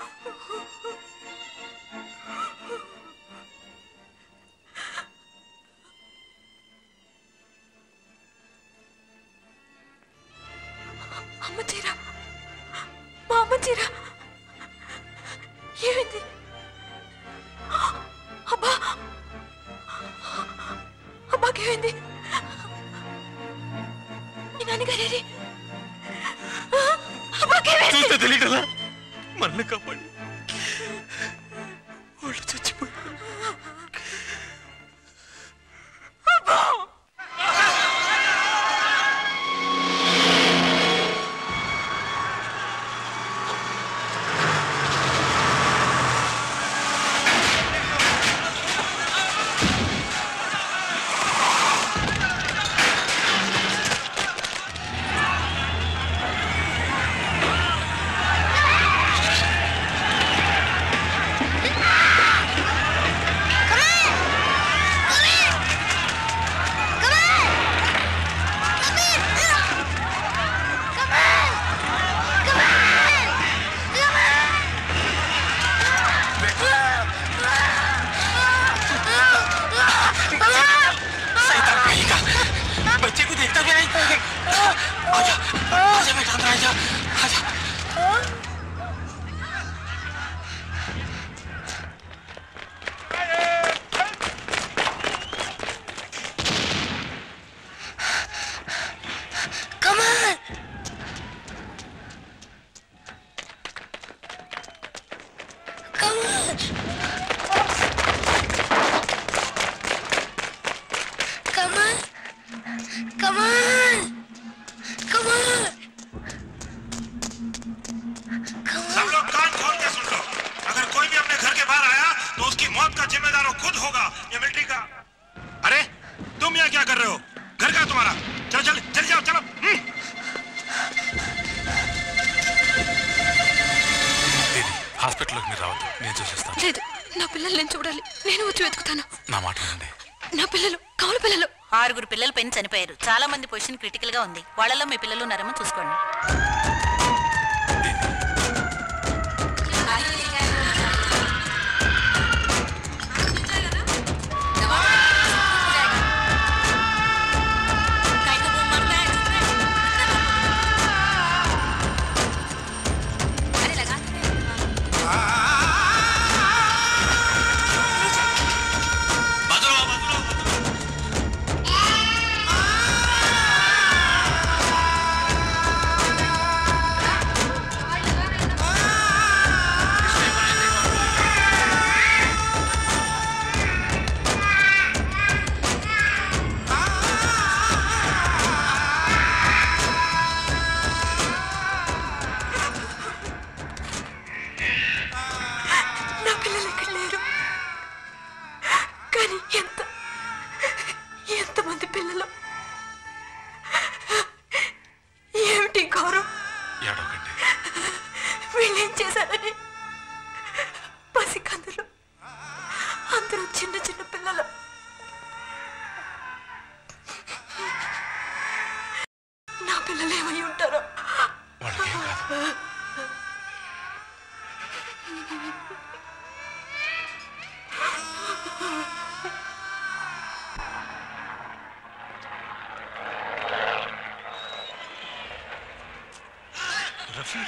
అమ్మ చీర మా అమ్మ చీర ఏమైంది అబ్బా అబ్బాకి ఏమైంది మీ నాన్నగారేరి అబ్బాకి ఏమైంది చూస్తే తెలియటలా మన होगा ये मिलिट्री का अरे तुम यहाँ क्या कर रहे हो घर का तुम्हारा चलो चल चल जाओ चलो हम्म। హాస్పిటల్లోకి మీరు రావద్దు నేను చూసేస్తాను లేదు నా పిల్లలు నేను చూడాలి నేను వచ్చి వెతుకుతాను నా మాట వినండి నా పిల్లలు కౌలు పిల్లలు ఆరుగురు పిల్లల పైన చనిపోయారు చాలా మంది పొజిషన్ క్రిటికల్ గా ఉంది వాళ్ళలో మీ పిల్లలు ఉన్నారేమో చూసుకోండి నా పిల్లలు ఇక్కడ లేరు కానీ ఎంత ఎంతమంది పిల్లలు ఏమిటి గౌరవ్ ఏడవకండి వీళ్ళేం చేశారని పసికందులు అందరూ చిన్న చిన్న పిల్లలు నా పిల్లలు ఏమై ఉంటారో వాళ్ళకేం కాదు రఫీ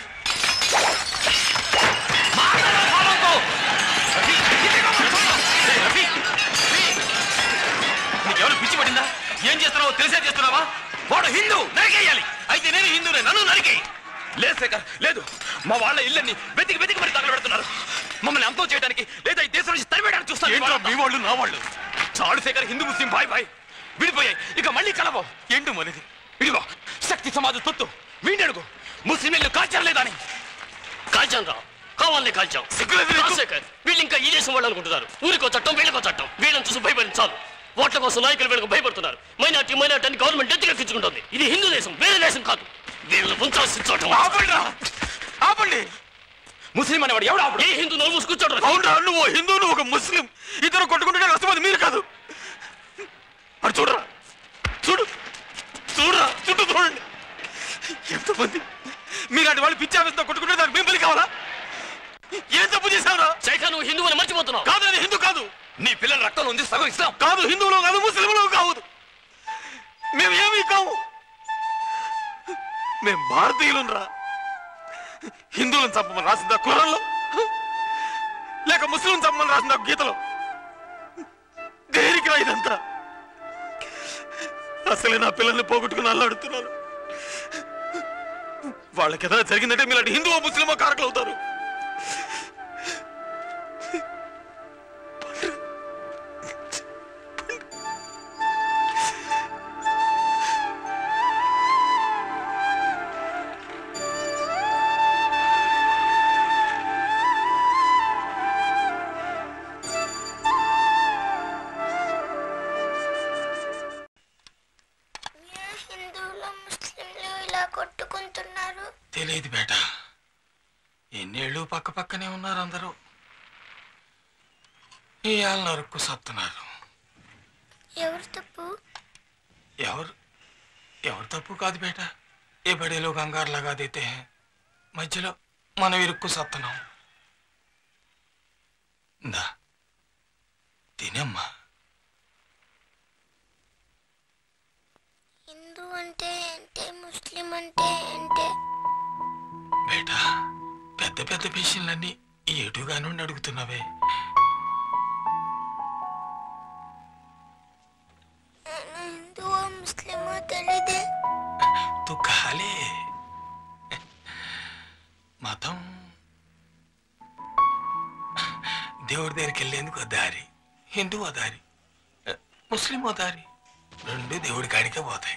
నీకెవరు పిచ్చి పడిందా ఏం చేస్తున్నావో తెలిసే చేస్తున్నావా వాడు హిందూ నరికేయాలి అయితే నేను హిందూనే నన్ను నరికేయి లేదు శేఖర్ లేదు మా వాళ్ళ ఇళ్ళని వెతికి వెతికి మరి తగలబెడుతున్నారు మమ్మల్ని అంతం చేయడానికి లేదా ఈ దేశం నుంచి తరివేయడానికి చూస్తారు ఏంట్రా మీ వాళ్ళు నా వాళ్ళు చాలు శేఖర్ హిందూ ముస్లిం బాయ్ బాయ్ విడిపోయాయి ఇక మళ్ళీ కలవో ఏంటో మనది ఇదిగో శక్తి సమాజ తొత్తు వీణడుగు ముస్లింలు కాల్చలేదా అని కాల్చాం రా కావాలని కాల్చాం రాజశేఖర్ వీళ్ళు ఇంకా ఈ దేశం వాళ్ళు అనుకుంటున్నారు ఊరికో చట్టం వీళ్ళకో చట్టం వీళ్ళని చూసి భయపడింది చాలు ఓట్ల కోసం నాయకులు వీళ్ళకి భయపడుతున్నారు మైనార్టీ మైనార్టీ అని గవర్నమెంట్ ఎత్తుకెక్కించుకుంటుంది ఇది హిందూ దేశం వేరే దేశం కాదు వీళ్ళని ఉంచాల్సిన చోట ఆపండి ఆపండి ముస్లిం అనేవాడు ఎవడు ఆపడు ఏ హిందూ నోరు మూసి కూర్చోడు అవునరా నువ్వు హిందూ నువ్వు ఒక ముస్లిం ఇద్దరు కొట్టుకుంటే వస్తుంది మీరు కాదు అటు చూడరా చూడు చూడరా చుట్టూ చూడండి ఎంతమంది మీలాంటి వాళ్ళు పిచ్చి ఆఫీస్తో కొట్టుకుంటే దానికి మేము బలి కావాలా ఏం తప్పు చేశావురా శేఖర్ నువ్వు హిందూ అని మర్చిపోతున్నావు కాదు నేను హిందూ కాదు నీ పిల్లల రక్తంలో ఉంది సగం ఇస్తాం కాదు హిందువులు కాదు ముస్లింలు కావద్దు మేము ఏమీ కావు మేము భారతీయులు రా హిందువులను చంపమని రాసిందా కులంలో లేక ముస్లిం చంపమని రాసిందా గీతలో దేనికిరా ఇదంతా అసలే నా పిల్లల్ని పోగొట్టుకుని అల్లాడుతున్నాను వాళ్ళకి ఏదైనా జరిగిందంటే మీలాంటి హిందువో ముస్లిమో కారకులు అవుతారు హిందువులు ముస్లింలు ఇలా కొట్టుకుంటున్నారు తెలియదు బేట ఎన్నేళ్ళు పక్క పక్కనే ఉన్నారు అందరూ ఇవాళ నరుక్కు సత్తున్నారు ఎవరు తప్పు ఎవరు ఎవరు తప్పు కాదు బేట ఏ బడేలో కంగారు లగా దేతే హై. మధ్యలో మనం ఇరుక్కు సత్తనాం దా తినమ్మా హిందూ అంటే ఏంటి ముస్లిం అంటే ఏంటి బేట పెద్ద పెద్ద విషయాలన్నీ ఏటుగా నుండి అడుగుతున్నావే నేను హిందువో ముస్లిమో తెలీదే తు ఖాళీ మతం దేవుడి దగ్గరికి వెళ్ళేందుకు ఓ దారి హిందూ ఓ దారి ముస్లిం ఓ దారి రెండు దేవుడి కాడికే పోతాయి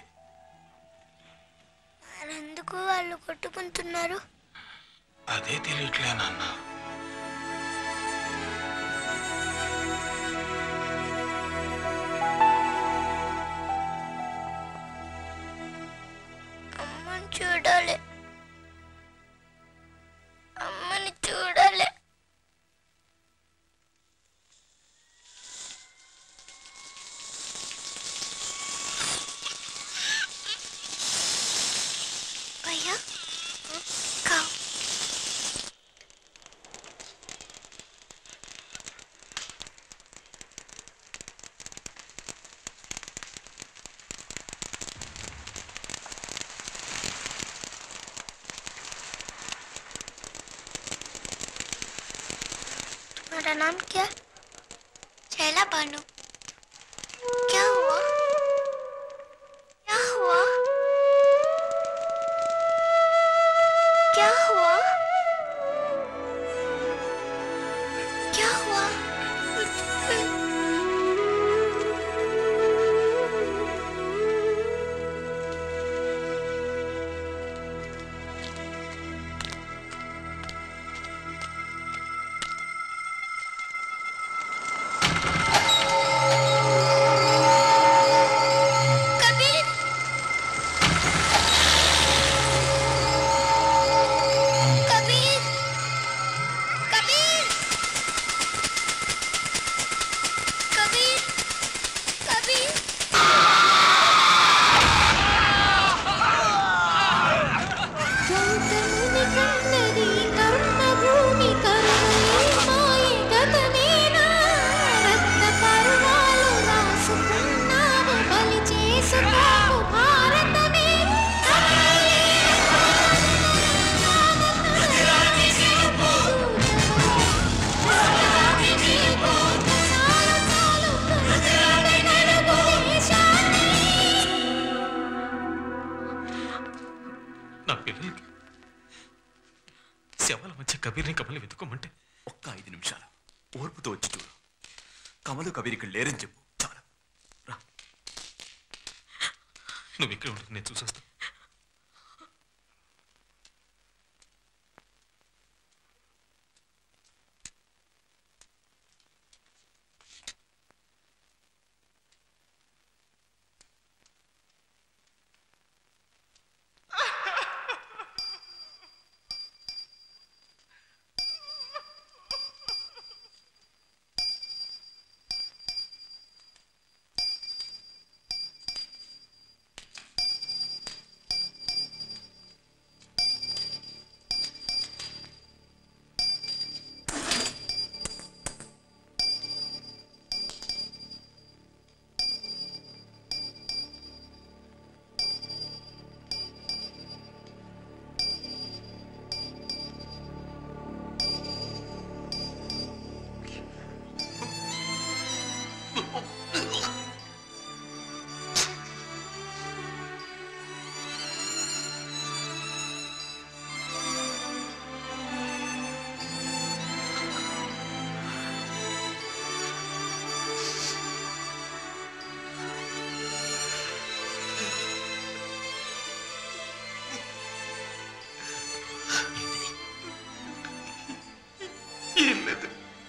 మరెందుకు వాళ్ళు కొట్టుకుంటున్నారు అదే తెలియట్లేనన్నా तुम्हारा नाम क्या शैला बानू क्या हुआ क्या हुआ क्या हुआ क्या हुआ कबीर कबीर कबीर कबीर कबीर కర్మభూమి కరుణే మాయ గతమేనా రక్త పర్వాలు రాసుకున్నావు బలి చేసుకోకు భారతమే నా పిల్లలకి శవాల మధ్య కబీర్ని కమలి వెతుకోమంటే ఒక్క ఐదు నిమిషాలు ఓర్పుతో వచ్చి చూడు కమలు కబీర్ ఇక్కడ లేరని చెప్పు చాలు నువ్వు ఇక్కడ ఉండదు నేను చూసొస్తా ఏం లేదు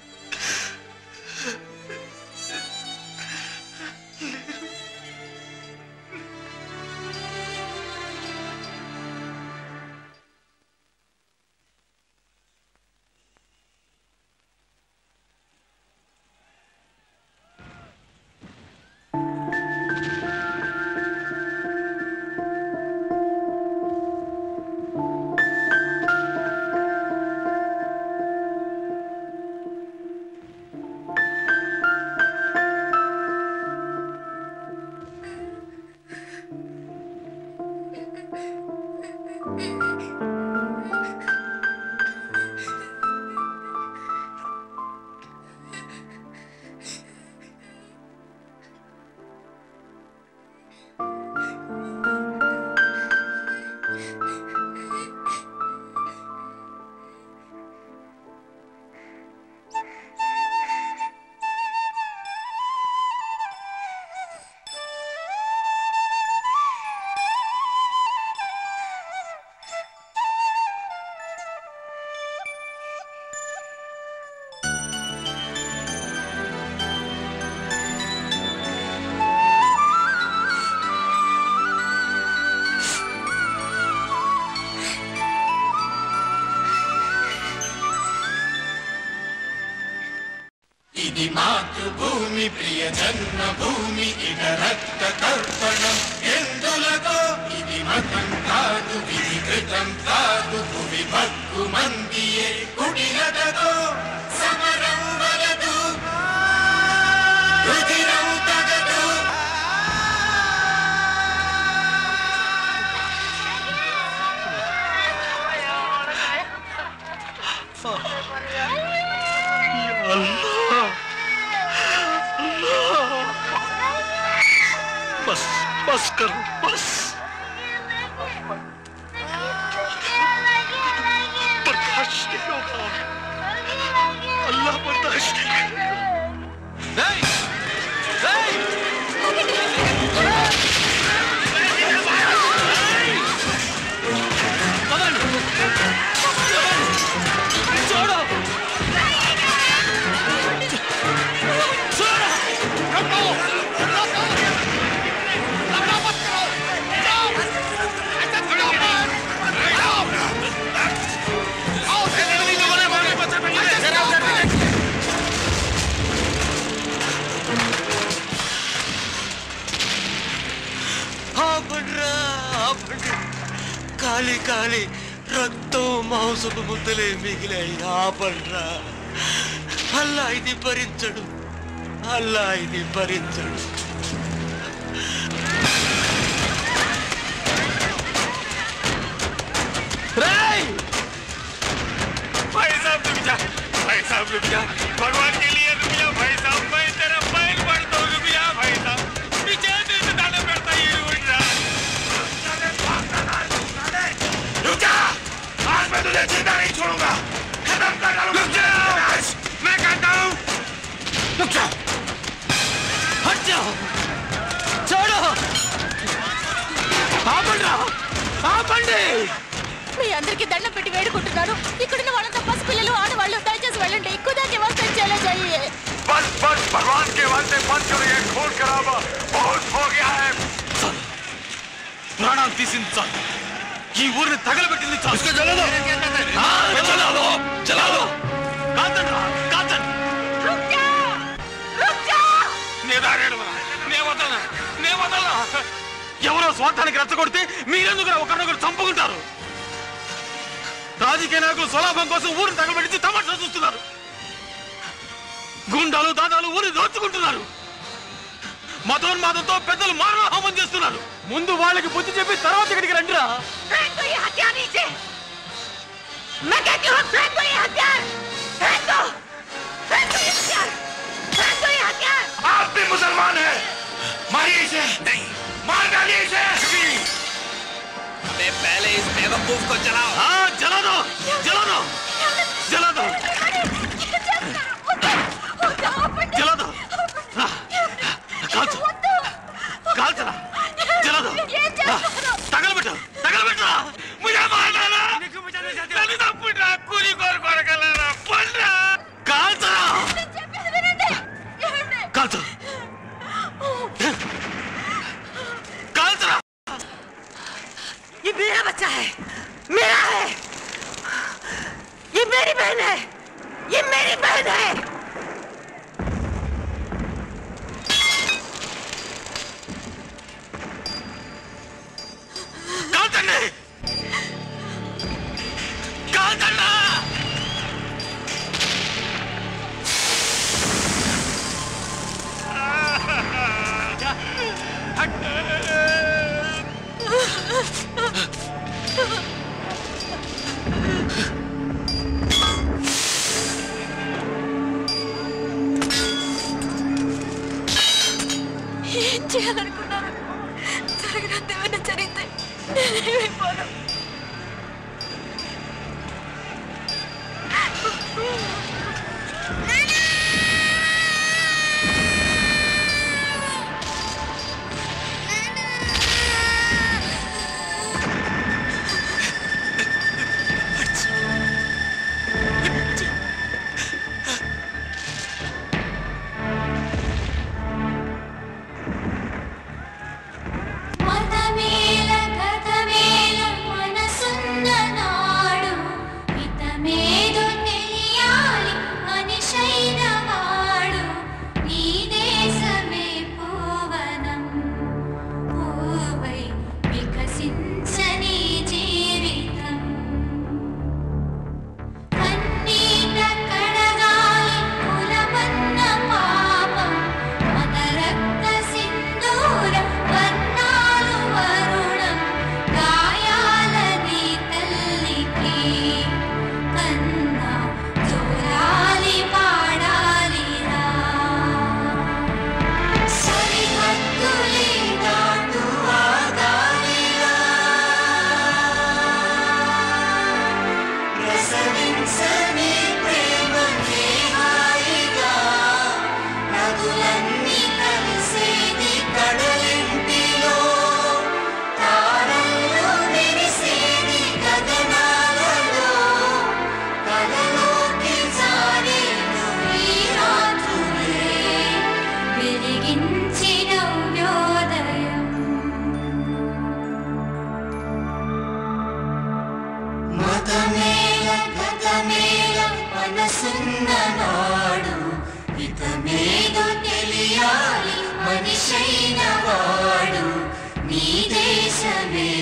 ఇది మాతృభూమి ప్రియ జన్మభూమి ఇక రక్త తర్పణం ఎందులతో ఇది మతం కాదు విధి కృతం కాదు భూమి భక్కు మందియే కుడిలతో సమరం వలదు రుధిరం తగదు అల్లా बस बस करो बस बर्दाश्त नहीं होगा अल्लाह बर्दाश्त नहीं करेगा छोड़ो छोड़ो रखो रखो लड़ना मत करो जाओ ऐसा खड़ो मत जाओ आओ जल्दी जल्दी बोले बोले बच्चे बच्चे जरा जरा ఆపండ్రా ఆపండి కాలి కాలి రక్తం మాంసపు ముద్దలే మిగిలాయి ఆపండ్రా అల్లా ఇది భరించడు అల్లా ఇది భరించడు भाई साहब रुक जा भाई साहब रुक जा भगवान के लिए रुक जा भाई साहब मैं तेरा पैर पड़ता हूँ रुक जा भाई साहब पीछे दिल से डाले पड़ता ये उठ रहा रुक जा आज मैं तुझे जिंदा नहीं छोड़ूंगा खत्म कर डालूंगा रुक जा मैं कहता हूँ रुक जा हट जाओ छोड़ो ఆపండి ఆపండి మీ అందరికీ దండం పెట్టి వేడుకుంటున్నాను ఇక్కడున్న వాళ్ళంతా పసి పిల్లలు ఆడవాళ్ళు దయచేసి వెళ్ళండి ఎక్కువ దాకా వస్తే చలే జాయియే बस बस भगवान के वास्ते बंद करो ये खून खराबा बहुत हो गया है ప్రాణాలు తీసింది చాలు ఈ ఊరిని తగలబెట్టింది చాలు इसको जला दो। ఆ, జలాలో జలాలో కాల్చండి రా, కాల్చండి నే దారేడవరా, నే వదలనా, నే వదలనా. ఎవరో స్వార్థానికి రెచ్చగొడితే మీరెందుకు ఒకరినొకరు చంపుకుంటారు రాజకీయ నాయకులు స్వలాభం కోసం ఊరిని తగలబెట్టి తమాషా చూస్తున్నారు గుండాలు దాదాలు ఊరిని దోచుకుంటున్నారు మతోన్మాదంతో పెద్దలు మారణహోమం చేస్తున్నారు ముందు వాళ్ళకి బుద్ధి చెప్పి తర్వాత ఇక్కడికి రండిరా फेंक दो ये हथियार नीचे मैं कहती हूँ फेंक दो ये हथियार फेंक दो फेंक दो ये हथियार फेंक दो ये हथियार आप भी मुसलमान हैं मारिए इसे नहीं मार डालिए इसे अबे पहले इस बेवकूफ को जलाओ हाँ जला दो जला दो जला दो जला दो हाँ, కాల్చు కాల్చరా జలా దో తగలబెట్టు తగలబెట్టరా ముజే మారనా నన్ను తప్పుడ్రా కూలి కోరు కొరకలేరా పండ్రా కాల్చరా కాల్చు కాల్చరా ये मेरा बच्चा है मेरा है ये मेरी बहन है ये मेरी बहन है కాల్చండి కాల్చండా ఏం చేయాలనుకున్నారు జరగనంత ఏమైనా జరిగితే నేనేమైపోను మతమేల కథమేల మనసున్న నాడు హితమేదో తెలియాలి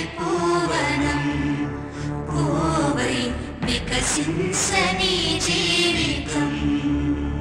పూవనం పూవై వికసించని జీవితం